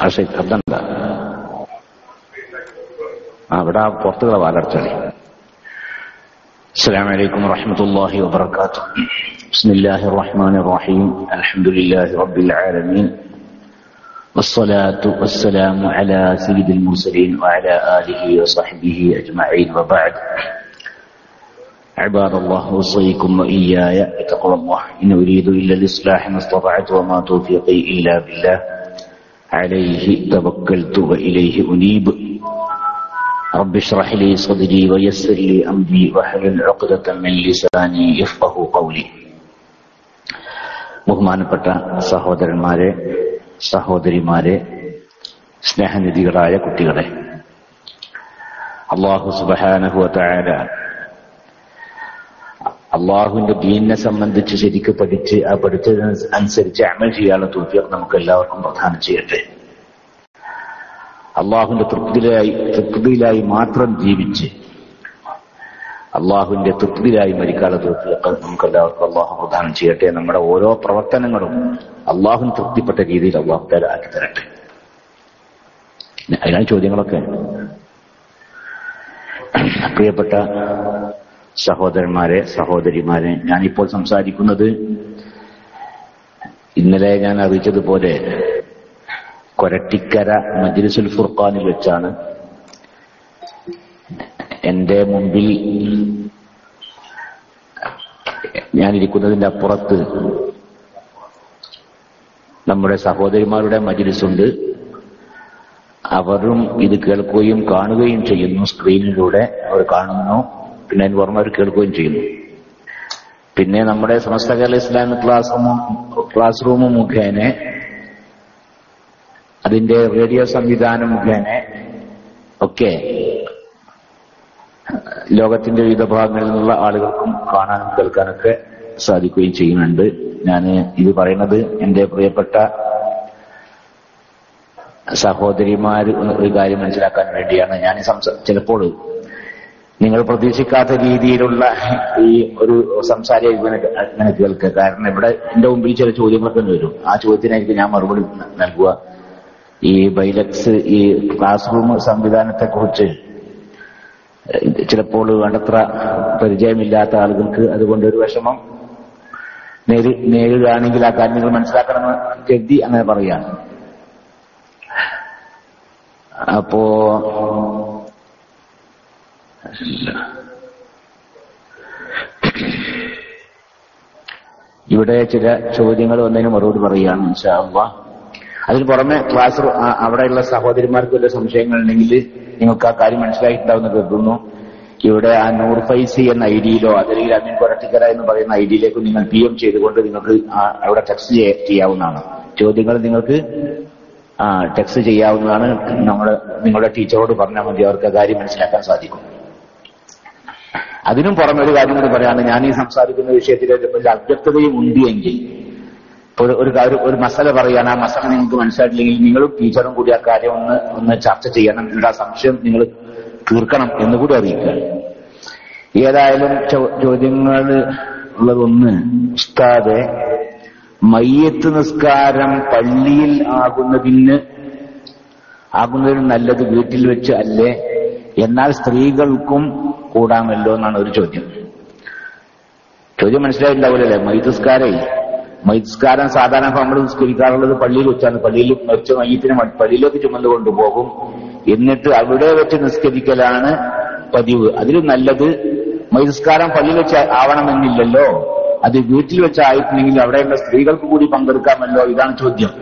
ആ ശരി അതെന്താ ആ ഇവിടെ ആ പുറത്തുള്ള വാലടച്ചാളി السلام عليكم ورحمة الله وبركاته بسم الله الرحمن الرحيم الحمد لله رب العالمين والصلاة والسلام على سيد المرسلين وعلى آله وصحبه أجمعين وبعد عباد الله أوصيكم وإياي بتقوى الله إن أريد إلا الإصلاح ما استطعت وما توفيقي إلا بالله عليه توكلت وإليه أنيب رب اشرح لي صدري ويسر لي أمري واحلل عقدة من لساني يفقه قولي ബഹുമാനപ്പെട്ട സഹോദരന്മാരെ സഹോദരിമാരെ സ്നേഹനിധികളായ കുട്ടികളെ അള്ളാഹു സുബാനഹുല അള്ളാഹുവിന്റെ ദീനിനെ സംബന്ധിച്ച് ശരിക്ക് പഠിച്ച് ആ പഠിച്ചതിന് അനുസരിച്ച് അമൽ ചെയ്യാനുള്ള തൂഫിയൊക്കെ നമുക്ക് എല്ലാവർക്കും പ്രധാനം ചെയ്യട്ടെ അള്ളാഹുവിന്റെ തൃപ്തിയിലായി തൃപ്തിയിലായി മാത്രം ജീവിച്ച് അള്ളാഹുവിന്റെ തൃപ്തിയിലായി മരിക്കാനുള്ള തൃപ്തിയൊക്കെ നമുക്ക് എല്ലാവർക്കും അള്ളാഹു പ്രദാനം ചെയ്യട്ടെ നമ്മുടെ ഓരോ പ്രവർത്തനങ്ങളും അള്ളാഹുവിന് തൃപ്തിപ്പെട്ട രീതിയിൽ അള്ളാഹു തല ആക്കി തരട്ടെ അതിനാണ് ചോദ്യങ്ങളൊക്കെ പ്രിയപ്പെട്ട സഹോദരന്മാരെ സഹോദരിമാരെ ഞാനിപ്പോൾ സംസാരിക്കുന്നത് ഇന്നലെ ഞാൻ അറിയിച്ചതുപോലെ കൊരട്ടിക്കര മജ്ലിസുൽ ഫുർഖാനിൽ വെച്ചാണ് എന്റെ മുമ്പിൽ ഞാനിരിക്കുന്നതിന്റെ അപ്പുറത്ത് നമ്മുടെ സഹോദരിമാരുടെ മജ്ലിസുണ്ട് അവരും ഇത് കേൾക്കുകയും കാണുകയും ചെയ്യുന്നു സ്ക്രീനിലൂടെ അവർ കാണുന്നു പിന്നെ അതിന് പുറമെ അവർ കേൾക്കുകയും ചെയ്യുന്നു പിന്നെ നമ്മുടെ Samastha Kerala Islamic classroom classroom മുഖേന അതിന്റെ റേഡിയോ സംവിധാനം മുഖേന ഒക്കെ ലോകത്തിന്റെ വിവിധ ഭാഗങ്ങളിൽ നിന്നുള്ള ആളുകൾക്കും കാണാനും കേൾക്കാനൊക്കെ സാധിക്കുകയും ചെയ്യുന്നുണ്ട് ഞാൻ ഇത് പറയുന്നത് എന്റെ പ്രിയപ്പെട്ട സഹോദരിമാർ ഒരു കാര്യം മനസ്സിലാക്കാൻ വേണ്ടിയാണ് ഞാൻ സംസാ ചിലപ്പോൾ നിങ്ങൾ പ്രതീക്ഷിക്കാത്ത രീതിയിലുള്ള ഈ ഒരു സംസാരം ഇങ്ങനെ അങ്ങനെ കേൾക്കുക കാരണം ഇവിടെ എന്റെ മുമ്പിൽ ചില ചോദ്യങ്ങളൊക്കെ വരും ആ ചോദ്യത്തിനായിരിക്കും ഞാൻ മറുപടി നൽകുക ഈ ബൈലക്സ് ഈ ക്ലാസ് റൂം സംവിധാനത്തെ കുറിച്ച് ചിലപ്പോൾ വേണ്ടത്ര പരിചയമില്ലാത്ത ആളുകൾക്ക് അതുകൊണ്ട് ഒരു വിഷമം നേരി നേരിടുകയാണെങ്കിൽ ആ കാര്യങ്ങൾ മനസ്സിലാക്കണമെന്ന് കരുതി അങ്ങനെ പറയാണ് അപ്പോ ഇവിടെ ചില ചോദ്യങ്ങൾ വന്നതിന് മറുപടി പറയുകയാണ് ഇൻഷാ അള്ളാഹ് അതിന് പുറമെ ക്ലാസ് റൂ- ആ- അവിടെയുള്ള സഹോദരിമാർക്ക് വല്ല സംശയങ്ങൾ ഉണ്ടെങ്കിൽ നിങ്ങൾക്ക് ആ കാര്യം മനസ്സിലായിട്ടുണ്ടാവുന്ന കരുതുന്നു ഇവിടെ ആ നൂർ ഫൈസി എന്ന ഐ ഡിയിലോ അതല്ലെങ്കിൽ അമീൻ കൊരട്ടിക്കര എന്ന് പറയുന്ന ഐ ഡിയിലേക്ക് നിങ്ങൾ പി എം ചെയ്തുകൊണ്ട് നിങ്ങൾക്ക് ആ- അവിടെ ടെക്സ്റ്റ് ചെയ്യ- ചെയ്യാവുന്നതാണ് ചോദ്യങ്ങൾ നിങ്ങൾക്ക് ആ ടെക്സ്റ്റ് ചെയ്യാവുന്നതാണ് നമ്മുടെ നിങ്ങളുടെ ടീച്ചറോട് പറഞ്ഞാൽ മതി അവർക്ക് ആ കാര്യം മനസ്സിലാക്കാൻ സാധിക്കും അതിനും പുറമെ ഒരു കാര്യം കൂടി പറയാണ് ഞാൻ ഈ സംസാരിക്കുന്ന വിഷയത്തിൽ ഒരു അവ്യക്തതയും ഉണ്ട് എങ്കിൽ ഇപ്പൊ ഒരു ഒരു കാര്യം ഒരു മസല പറയാണ് ആ മസല നിങ്ങൾക്ക് മനസ്സിലായിട്ടില്ലെങ്കിൽ നിങ്ങളും ടീച്ചറും കൂടി ആ കാര്യം ഒന്ന് ഒന്ന് ചർച്ച ചെയ്യണം നിങ്ങളുടെ ആ സംശയം നിങ്ങൾ തീർക്കണം എന്ന് കൂടി അറിയിക്കുക ഏതായാലും ചോ- ചോദ്യങ്ങൾ ഉള്ളതൊന്ന് ഉസ്താദെ മയ്യത്ത് നിസ്കാരം പള്ളിയിൽ ആകുന്നതിന് ആകുന്നതിന് നല്ലത് വീട്ടിൽ വെച്ച് അല്ലേ എന്നാൽ സ്ത്രീകൾക്കും കൂടാമല്ലോ എന്നാണ് ഒരു ചോദ്യം ചോദ്യം മനസ്സിലായിട്ടുണ്ടാവില്ലല്ലേ മൈതസ്കാരേ മൈതസ്കാരം സാധാരണ ഇപ്പൊ നമ്മൾ നിസ്കരിക്കാറുള്ളത് പള്ളിയിൽ വെച്ചാണ് പള്ളിയിൽ മരിച്ച മയ്യത്തിനെ മ- പള്ളിയിലേക്ക് ചുമന്നു കൊണ്ടുപോകും എന്നിട്ട് അവിടെ വെച്ച് നിസ്കരിക്കലാണ് പതിവ് അതിലും നല്ലത് മൈതസ്കാരം പള്ളിയിൽ വെച്ച് ആവണമെന്നില്ലല്ലോ അത് വീട്ടിൽ വെച്ചായിട്ടുണ്ടെങ്കിൽ അവിടെയുള്ള സ്ത്രീകൾക്ക് കൂടി പങ്കെടുക്കാമല്ലോ ഇതാണ് ചോദ്യം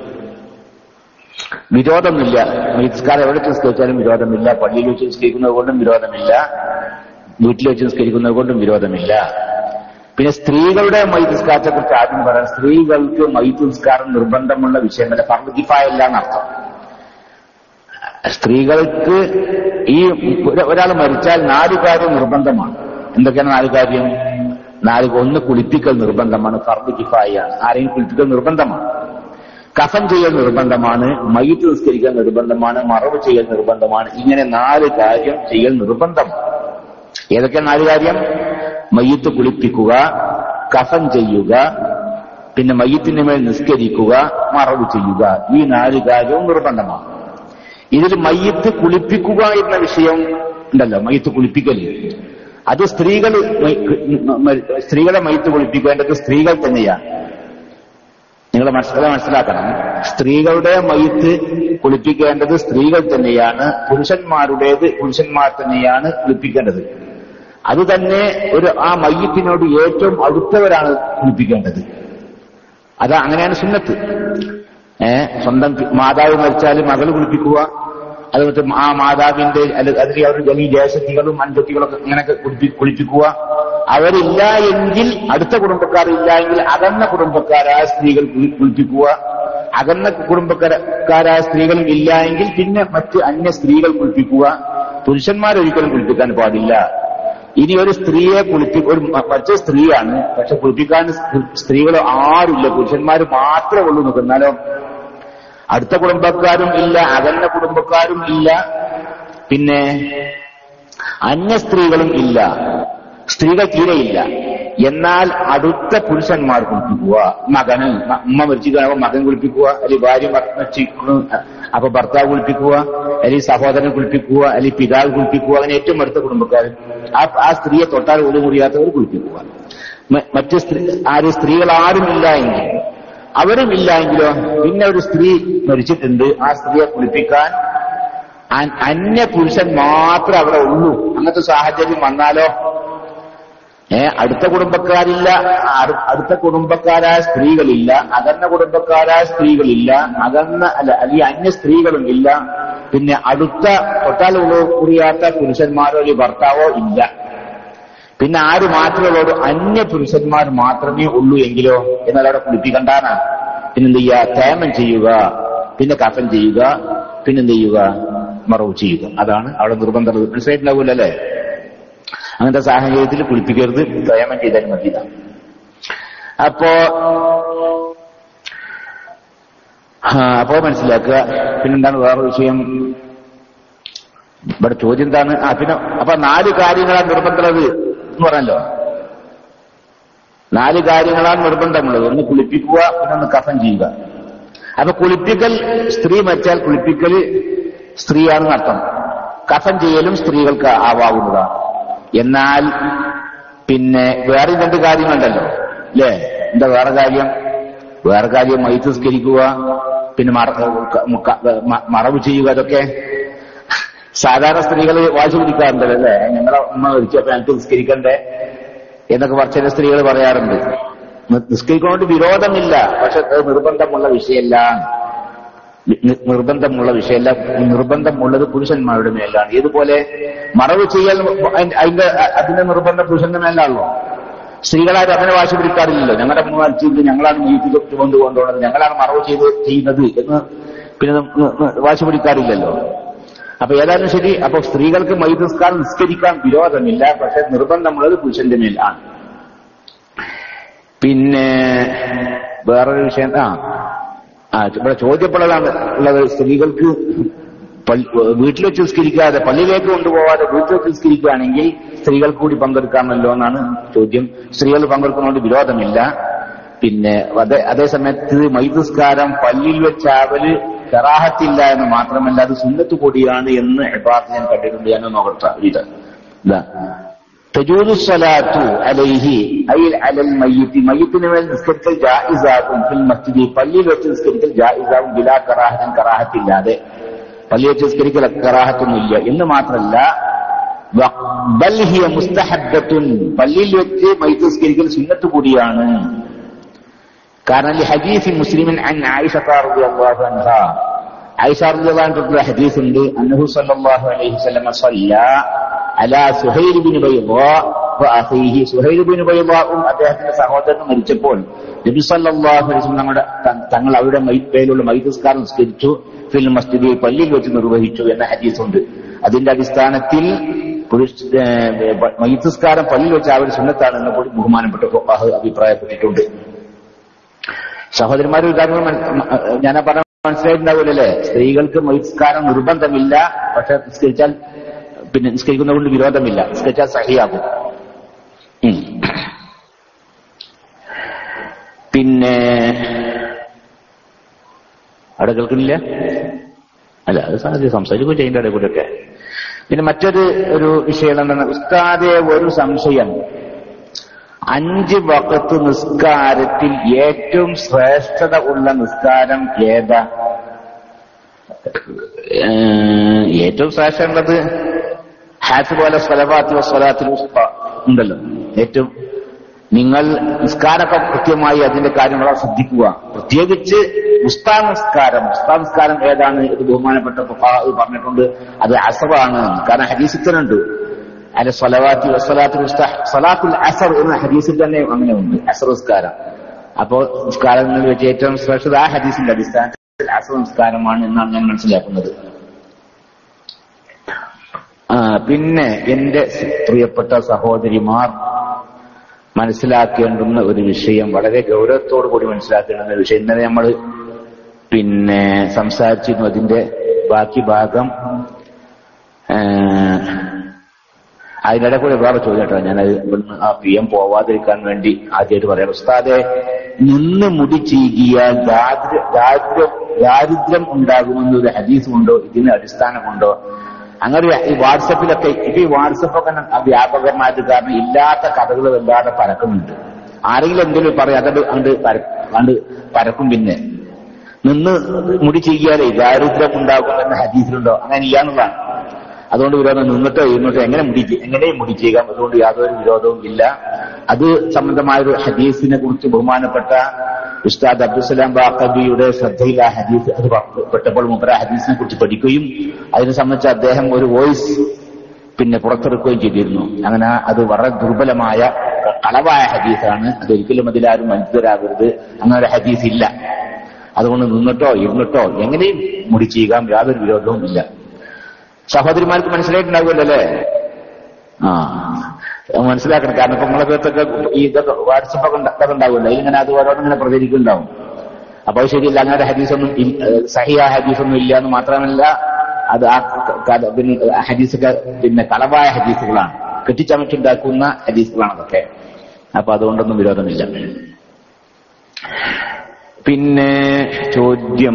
വിരോധമില്ല മൈതസ്കാരം എവിടെ വെച്ച് നിസ്കരിച്ചാലും വിരോധമില്ല പള്ളിയിൽ വെച്ച് നിസ്കരിക്കുന്നത് കൊണ്ടും വിരോധമില്ല വീട്ടിൽ വെച്ച് നിസ്കരിക്കുന്നത് കൊണ്ടും വിരോധമില്ല പിന്നെ സ്ത്രീകളുടെ മൈതസ്കാരത്തെ കുറിച്ച് ആദ്യം പറയാം സ്ത്രീകൾക്ക് മൈതസ്കാരം നിർബന്ധമുള്ള വിഷയമല്ല ഫർദിഫായല്ല എന്നർത്ഥം സ്ത്രീകൾക്ക് ഈ ഒരാൾ മരിച്ചാൽ നാല് കാര്യം നിർബന്ധമാണ് എന്തൊക്കെയാണ് നാല് കാര്യം നാല് ഒന്ന് കുളിപ്പിക്കൽ നിർബന്ധമാണ് ഫർദ് കിഫായാണ് ആരെയും കുളിപ്പിക്കൽ നിർബന്ധമാണ് കഫൻ ചെയ്യൽ നിർബന്ധമാണ് മയ്യത്ത് നിസ്കരിക്കൽ നിർബന്ധമാണ് മറവ് ചെയ്യൽ നിർബന്ധമാണ് ഇങ്ങനെ നാല് കാര്യം ചെയ്യൽ നിർബന്ധമാണ് ഏതൊക്കെ നാല് കാര്യം മയ്യത്ത് കുളിപ്പിക്കുക കഫൻ ചെയ്യുക പിന്നെ മയ്യത്തിന്റെ മേൽ നിസ്കരിക്കുക മറവ് ചെയ്യുക ഈ നാല് കാര്യവും നിർബന്ധമാണ് ഇതിൽ മയ്യത്ത് കുളിപ്പിക്കുക എന്ന വിഷയം ഉണ്ടല്ലോ മയ്യത്ത് കുളിപ്പിക്കല് അത് സ്ത്രീകൾ സ്ത്രീകളെ മയ്യത്ത് കുളിപ്പിക്കേണ്ടത് സ്ത്രീകൾ തന്നെയാണ് നിങ്ങൾ മനസ്സില മനസ്സിലാക്കണം സ്ത്രീകളുടെ മയ്യത്ത് കുളിപ്പിക്കേണ്ടത് സ്ത്രീകൾ തന്നെയാണ് പുരുഷന്മാരുടേത് പുരുഷന്മാർ തന്നെയാണ് കുളിപ്പിക്കേണ്ടത് അത് തന്നെ ഒരു ആ മയ്യത്തിനോട് ഏറ്റവും അടുത്തവരാണ് കുളിപ്പിക്കേണ്ടത് അത് അങ്ങനെയാണ് സുന്നത്ത് ഏ സ്വന്തം മാതാവ് മരിച്ചാൽ മകൾ കുളിപ്പിക്കുക അതുപോലെ ആ മാതാവിന്റെ അല്ല അതിൽ അവർ ഈ ദേശത്തികളും അൻപത്തികളൊക്കെ അങ്ങനെയൊക്കെ കുളിപ്പി കുളിപ്പിക്കുക അവരില്ല എങ്കിൽ അടുത്ത കുടുംബക്കാരില്ല എങ്കിൽ അകന്ന കുടുംബക്കാരായ സ്ത്രീകൾ കുളി- കുളിപ്പിക്കുക അകന്ന കുടുംബക്കാരായ സ്ത്രീകളും ഇല്ല എങ്കിൽ പിന്നെ മറ്റ് അന്യ സ്ത്രീകൾ കുളിപ്പിക്കുക പുരുഷന്മാരൊരിക്കലും കുളിപ്പിക്കാൻ പാടില്ല ഇനി ഒരു സ്ത്രീയെ കുളിപ്പി ഒരു മ- മറ്റേ സ്ത്രീയാണ് പക്ഷെ കുളിപ്പിക്കാൻ സ്ത്രീകൾ ആരുമില്ല പുരുഷന്മാർ മാത്രമേ ഉള്ളൂ നിൽക്കുന്നാലോ അടുത്ത കുടുംബക്കാരും ഇല്ല അകന്ന കുടുംബക്കാരും ഇല്ല പിന്നെ അന്യ സ്ത്രീകളും ഇല്ല സ്ത്രീകൾ തീരെയില്ല എന്നാൽ അടുത്ത പുരുഷന്മാർ കുളിപ്പിക്കുക മകന് മ- ഉമ്മ മരിച്ചു കാണുമ്പോൾ മകൻ കുളിപ്പിക്കുക അല്ലെങ്കിൽ ഭാര്യ മരിച്ചിരിക്കുന്നു അപ്പൊ ഭർത്താവ് കുളിപ്പിക്കുക അല്ലെങ്കിൽ സഹോദരൻ കുളിപ്പിക്കുക അല്ലെങ്കിൽ പിതാവ് കുളിപ്പിക്കുക അങ്ങനെ ഏറ്റവും അടുത്ത കുടുംബക്കാരൻ ആ ആ സ്ത്രീയെ തൊട്ടാൽ ഒരു മുറിയാത്തവർ കുളിപ്പിക്കുക മ- മറ്റ് സ്ത്രീ ആര് സ്ത്രീകൾ ആരും ഇല്ല എങ്കിൽ അവരും ഇല്ല എങ്കിലോ പിന്നെ ഒരു സ്ത്രീ മരിച്ചിട്ടുണ്ട് ആ സ്ത്രീയെ കുളിപ്പിക്കാൻ അ- അന്യ പുരുഷൻ മാത്രമേ അവിടെ ഉള്ളൂ അങ്ങനത്തെ സാഹചര്യം വന്നാലോ ഏ അടുത്ത കുടുംബക്കാരില്ല അടു- അടുത്ത കുടുംബക്കാരായ സ്ത്രീകളില്ല അകന്ന കുടുംബക്കാരായ സ്ത്രീകളില്ല അകന്ന അല്ല അല്ലെങ്കിൽ അന്യ സ്ത്രീകളും ഇല്ല പിന്നെ അടുത്ത തൊട്ടാൽ കുറിയാത്ത പുരുഷന്മാരോ അല്ലെങ്കിൽ ഭർത്താവോ ഇല്ല പിന്നെ ആര് മാത്രമേ ഉള്ളൂ അന്യ പുരുഷന്മാർ മാത്രമേ ഉള്ളൂ എങ്കിലോ എന്നാൽ അവിടെ കുളിപ്പിക്കണ്ടാണ് പിന്നെന്ത് ചെയ്യുക തേമം ചെയ്യുക പിന്നെ കഫൻ ചെയ്യുക പിന്നെന്ത് ചെയ്യുക മറവ് ചെയ്യുക അതാണ് അവിടെ നിർബന്ധം മനസ്സിലായിട്ടുണ്ടാവില്ല അല്ലേ അങ്ങനത്തെ സാഹചര്യത്തിൽ കുളിപ്പിക്കരുത് തേമം ചെയ്താൽ മതി ഇതാണ്. അപ്പോ ആ, അപ്പോ മനസ്സിലാക്കുക പിന്നെന്താണ് വേറെ വിഷയം ഇവിടെ ചോദ്യം എന്താണ് ആ പിന്നെ അപ്പൊ നാല് കാര്യങ്ങളാണ് നിർബന്ധമുള്ളത് എന്ന് പറഞ്ഞല്ലോ നാല് കാര്യങ്ങളാണ് നിർബന്ധമുള്ളത് ഒന്ന് കുളിപ്പിക്കുക പിന്നെ ഒന്ന് കഫൻ ചെയ്യുക അപ്പൊ കുളിപ്പിക്കൽ സ്ത്രീ മരിച്ചാൽ കുളിപ്പിക്കൽ സ്ത്രീയാണെന്ന് അർത്ഥം കഫൻ ചെയ്യലും സ്ത്രീകൾക്ക് ആവാവുന്നതാണ് എന്നാൽ പിന്നെ വേറെ രണ്ട് കാര്യങ്ങളുണ്ടല്ലോ അല്ലേ എന്താ വേറെ കാര്യം വേറെ കാര്യം മൈത്തസ്കരിക്കുക പിന്നെ മറ- ക- മ- മറവ് ചെയ്യുക അതൊക്കെ സാധാരണ സ്ത്രീകൾ വാശി പിടിക്കാറുണ്ടല്ലോ അല്ലേ ഞങ്ങളെ ഉമ്മ മരിച്ചപ്പോ ഞങ്ങൾക്ക് നിസ്കരിക്കണ്ടേ എന്നൊക്കെ കുറച്ച് ചില സ്ത്രീകൾ പറയാറുണ്ട് നി- നിസ്കരിക്കുന്നതുകൊണ്ട് വിരോധമില്ല പക്ഷെ അത് നിർബന്ധമുള്ള വിഷയമല്ല നി- നി- നിർബന്ധമുള്ള വിഷയമല്ല നിർബന്ധമുള്ളത് പുരുഷന്മാരുടെ മേലാണ് ഇതുപോലെ മറവ് ചെയ്യൽ അതിന്റെ അതിന്റെ അതിന്റെ നിർബന്ധം പുരുഷന്റെ മേലാണല്ലോ സ്ത്രീകളാരും അങ്ങനെ വാശി പിടിക്കാറില്ലല്ലോ ഞങ്ങളുടെ ഉമ്മ മരിച്ചിട്ട് ഞങ്ങളാണ് മീറ്റ് കൊണ്ട് കൊണ്ടുപോകുന്നത് ഞങ്ങളാണ് മറവ് ചെയ്ത് ചെയ്യുന്നത് എന്ന് പിന്നെ ന- ന- ന- വാശി പിടിക്കാറില്ലല്ലോ അപ്പൊ ഏതായാലും ശരി അപ്പൊ സ്ത്രീകൾക്ക് മൈതസ്കാരം നിസ്കരിക്കാൻ വിരോധമില്ല പക്ഷെ നിർബന്ധമുള്ളത് പുരുഷന്റെ മേലാണ് പിന്നെ വേറൊരു വിഷയം ആ ആ ഇവിടെ ചോദ്യപ്പെടലാണ് ഉള്ളത് സ്ത്രീകൾക്ക് പള്ളി- വീട്ടിൽ വെച്ച് നിസ്കരിക്കാതെ പള്ളിയിലേക്ക് കൊണ്ടുപോകാതെ വീട്ടിൽ വെച്ച് നിസ്കരിക്കുകയാണെങ്കിൽ സ്ത്രീകൾ കൂടി പങ്കെടുക്കാമല്ലോ എന്നാണ് ചോദ്യം സ്ത്രീകൾ പങ്കെടുക്കുന്നതുകൊണ്ട് വിരോധമില്ല പിന്നെ അതേ അതേ സമയത്ത് മൈതസ്കാരം പള്ളിയിൽ വെച്ചാവല് കറാഹത്തില്ല എന്ന് മാത്രമല്ല അത് സുന്നത്ത് കൂടിയാണ് എന്ന് എബാത്ത് ഞാൻ കണ്ടിട്ടുണ്ട് ഞാൻ നോക്കട്ടെ ഇത് ഇതാ തജൂദു സ്വലാത്തു അലൈഹി ഐ അലൽ മയ്യത്തി മയ്യത്തിന് മേൽ നിസ്കരിക്കൽ ജായിസാകും ഫിൽ മസ്ജിദി പള്ളിയിൽ വെച്ച് നിസ്കരിക്കൽ ജായിസാകും ബിലാ കറാഹത്തിൻ കറാഹത്തില്ലാതെ പള്ളിയിൽ വെച്ച് നിസ്കരിക്കൽ കറാഹത്തൊന്നുമില്ല എന്ന് മാത്രമല്ല വ- ബൽ ഹിയ മുസ്തഹബ്ബത്തുൻ പള്ളിയിൽ വെച്ച് മയ്യത്ത് നിസ്കരിക്കൽ സുന്നത്ത് കൂടിയാണ് കാരണം ഈ ഹദീസ് മുസ്ലിമിൻ അൻ ആയിഷ റളിയല്ലാഹു അൻഹ ആയിഷ റളിയല്ലാഹു അൻഹയുടെ ഹദീസ് ഉണ്ട് അന്നഹു സല്ലല്ലാഹു അലൈഹി വസല്ലം സല്ല അലാ സുഹൈൽ ബിൻ ബൈദാ വഅഖീഹി സുഹൈൽ ബിൻ ബൈദാഉം അദ്ദേഹത്തിന്റെ സഹോദരനും മരിച്ചപ്പോൾ നബി സല്ലല്ലാഹു അലൈഹി വസല്ലം തങ്ങളുടെ ത- തങ്ങൾ അവരുടെ മൈ- പേരിലുള്ള മൈതസ്കാരം നിസ്കരിച്ചു ഫിൽ മസ്ജിദിൽ പള്ളിയിൽ വെച്ച് നിർവഹിച്ചു എന്ന ഹദീസ് ഉണ്ട് അതിന്റെ അടിസ്ഥാനത്തിൽ പുരുഷ മൈതസ്കാരം പള്ളിയിൽ വെച്ച് അവർ സുന്നത്താണെന്ന് കൂടി ബഹുമാനപ്പെട്ട ഫുഖഹാ അഭിപ്രായപ്പെട്ടിട്ടുണ്ട് സഹോദരന്മാർ ഒരു കാര്യം മന- ഞാൻ ആ പറഞ്ഞ മനസ്സിലായിട്ടുണ്ടാവില്ലല്ലേ സ്ത്രീകൾക്ക് മഹിസ്കാരം നിർബന്ധമില്ല പക്ഷെ നിസ്കരിച്ചാൽ പിന്നെ നിസ്കരിക്കുന്നത് കൊണ്ട് വിരോധമില്ല നിസ്കരിച്ചാൽ സഹിയാകും ഉം. പിന്നെ അവിടെ കേൾക്കുന്നില്ല അല്ല അത് സാധ്യത സംസാരിക്കുക ചെയ്യേണ്ട ഇടയിൽ കൂടെയൊക്കെ പിന്നെ മറ്റൊരു ഒരു വിഷയം എന്താണ് ഉസ്താദെ ഒരു സംശയം അഞ്ച് വക്കത്ത് നിസ്കാരത്തിൽ ഏറ്റവും ശ്രേഷ്ഠത ഉള്ള നിസ്കാരം ഏതാ ഏഹ് ഏറ്റവും ശ്രേഷ്ഠമുള്ളത് ഹാസ് പോലെ സ്വലവാത്തിൽ സ്വലാത്തിൽ ഉണ്ടല്ലോ ഏറ്റവും നിങ്ങൾ നിസ്കാരമൊക്കെ കൃത്യമായി അതിന്റെ കാര്യങ്ങളെ ശ്രദ്ധിക്കുക പ്രത്യേകിച്ച് ഉസ്താ നിസ്കാരം ഉസ്താ നിസ്കാരം ഏതാണ് ഇത് ബഹുമാനപ്പെട്ട ഫുഖഹാ പറഞ്ഞിട്ടുണ്ട് അത് അസറാണ് കാരണം ഹദീസിത്തനുണ്ട് അല്ലെ സ്വലവാത്തി വസ്വലാത്തുൽ സ്വലാത്തുൽ അസർ എന്ന ഹദീസിൽ തന്നെ അങ്ങനെ ഉണ്ട് അസർ നിസ്കാരം അപ്പോ നിസ്കാരങ്ങളിൽ വെച്ച് ഏറ്റവും ശ്രേഷ്ഠത ആ ഹദീസിന്റെ അടിസ്ഥാനത്തിൽ അസർ നിസ്കാരമാണ് എന്നാണ് ഞാൻ മനസ്സിലാക്കുന്നത് ആ പിന്നെ എന്റെ പ്രിയപ്പെട്ട സഹോദരിമാർ മനസ്സിലാക്കേണ്ടുന്ന ഒരു വിഷയം വളരെ ഗൗരവത്തോടു കൂടി മനസ്സിലാക്കേണ്ടുന്ന ഒരു വിഷയം ഇന്നലെ നമ്മൾ പിന്നെ സംസാരിച്ചിരുന്നു അതിന്റെ ബാക്കി ഭാഗം അതിനിടെ കൂടെ വേറെ ചോദിക്കട്ടോ ഞാനത് ഇവിടുന്ന് ആ പി എം പോവാതിരിക്കാൻ വേണ്ടി ആദ്യമായിട്ട് പറയാം ഉസ്താദെ നിന്ന് മുടി ചീകിയാൽ ദാരിദ്ര്യ ദാരിദ്ര്യം ദാരിദ്ര്യം ഉണ്ടാകുമെന്നൊരു ഹദീസുണ്ടോ ഇതിന് അടിസ്ഥാനമുണ്ടോ അങ്ങനെ ഈ വാട്സപ്പിലൊക്കെ ഇപ്പൊ ഈ വാട്സപ്പൊക്കെ വ്യാപകമായത് കാരണം ഇല്ലാത്ത കഥകൾ വല്ലാതെ പരക്കുന്നുണ്ട് ആരെങ്കിലും എന്തെങ്കിലും പറയും അതത് കണ്ട് കണ്ട് പരക്കും പിന്നെ നിന്ന് മുടി ചെയ്യാലേ ദാരിദ്ര്യം ഉണ്ടാകുമെന്ന ഹദീസിലുണ്ടോ അങ്ങനെ ഇല്ലാന്നുള്ളതാണ് അതുകൊണ്ട് വിരോധം നിന്നിട്ടോ ഇരുന്നിട്ടോ എങ്ങനെ മുടി എങ്ങനെയും മുടി ചെയ്യാം അതുകൊണ്ട് യാതൊരു വിരോധവും ഇല്ല അത് സംബന്ധമായ ഒരു ഹദീസിനെ കുറിച്ച് ബഹുമാനപ്പെട്ട ഉസ്താദ് അബ്ദുസലാം ബാക്കബിയുടെ ശ്രദ്ധയിൽ ആ ഹദീസ് അത് പെട്ടപ്പോൾ മുമ്പ് ആ ഹദീസിനെ കുറിച്ച് പഠിക്കുകയും അതിനെ സംബന്ധിച്ച് അദ്ദേഹം ഒരു വോയിസ് പിന്നെ പുറത്തിറക്കുകയും ചെയ്തിരുന്നു അങ്ങനെ അത് വളരെ ദുർബലമായ കളവായ ഹദീസാണ് അത് ഒരിക്കലും അതിലാരും വഞ്ചിതരാകരുത് അങ്ങനെ ഒരു ഹദീസ് ഇല്ല അതുകൊണ്ട് നിന്നിട്ടോ ഇരുന്നിട്ടോ എങ്ങനെയും മുടി ചെയ്യാം യാതൊരു വിരോധവും ഇല്ല സഹോദരിമാർക്ക് മനസ്സിലായിട്ടുണ്ടാവുമല്ലോ അല്ലേ ആ മനസ്സിലാക്കണം കാരണം ഇപ്പൊ നമ്മളെ പേർത്തൊക്കെ ഈ ഇതൊക്കെ വാട്സപ്പ് ഒക്കെ ഉണ്ടാവുമല്ലോ ഇതിങ്ങനെ അത് ഓരോന്നിങ്ങനെ പ്രചരിക്കുന്നുണ്ടാവും അപ്പൊ അത് ശരിയല്ല അങ്ങനെ ഹദീസൊന്നും സഹിയ ഹദീസൊന്നും ഇല്ല എന്ന് മാത്രമല്ല അത് ആ പിന്നെ ഹദീസൊക്കെ പിന്നെ കളവായ ഹദീസുകളാണ് കെട്ടിച്ചമച്ചുണ്ടാക്കുന്ന ഹദീസുകളാണ് അതൊക്കെ അപ്പൊ അതുകൊണ്ടൊന്നും വിരോധമില്ല പിന്നെ ചോദ്യം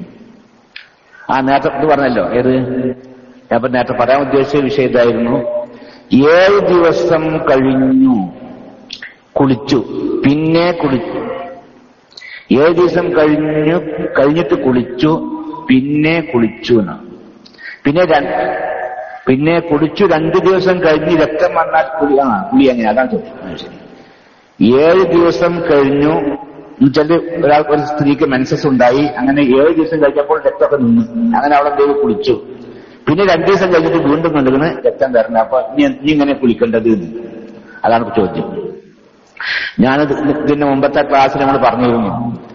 ആ നേരത്തെ ഇത് പറഞ്ഞല്ലോ ഏത് ഞാൻ ഇപ്പൊ നേരത്തെ പറയാൻ ഉദ്ദേശിച്ച വിഷയം ഇതായിരുന്നു ഏഴ് ദിവസം കഴിഞ്ഞു കുളിച്ചു പിന്നെ കുളിച്ചു ഏഴ് ദിവസം കഴിഞ്ഞു കഴിഞ്ഞിട്ട് കുളിച്ചു പിന്നെ കുളിച്ചു എന്ന് പിന്നെ പിന്നെ കുളിച്ചു രണ്ടു ദിവസം കഴിഞ്ഞ് രക്തം വന്നാൽ കുളി ആ കുളി അങ്ങനെ അതാണ് ചോദിച്ചത് ശരി ഏഴ് ദിവസം കഴിഞ്ഞു എന്നുവെച്ചാൽ ഒരാൾ ഒരു സ്ത്രീക്ക് മെൻസസ് ഉണ്ടായി അങ്ങനെ ഏഴ് ദിവസം കഴിഞ്ഞപ്പോൾ രക്തമൊക്കെ നിന്നു അങ്ങനെ അവളെ ദൈവം കുളിച്ചു പിന്നെ രണ്ടു ദിവസം കഴിഞ്ഞിട്ട് വീണ്ടും കണ്ടുകണ് രക്തം വരണം അപ്പൊ നീ നീ ഇങ്ങനെ കുളിക്കേണ്ടത് അതാണ് ചോദ്യം ഞാനത് ഇതിന്റെ മുമ്പത്തെ ക്ലാസ്സിൽ നമ്മൾ പറഞ്ഞിരുന്നു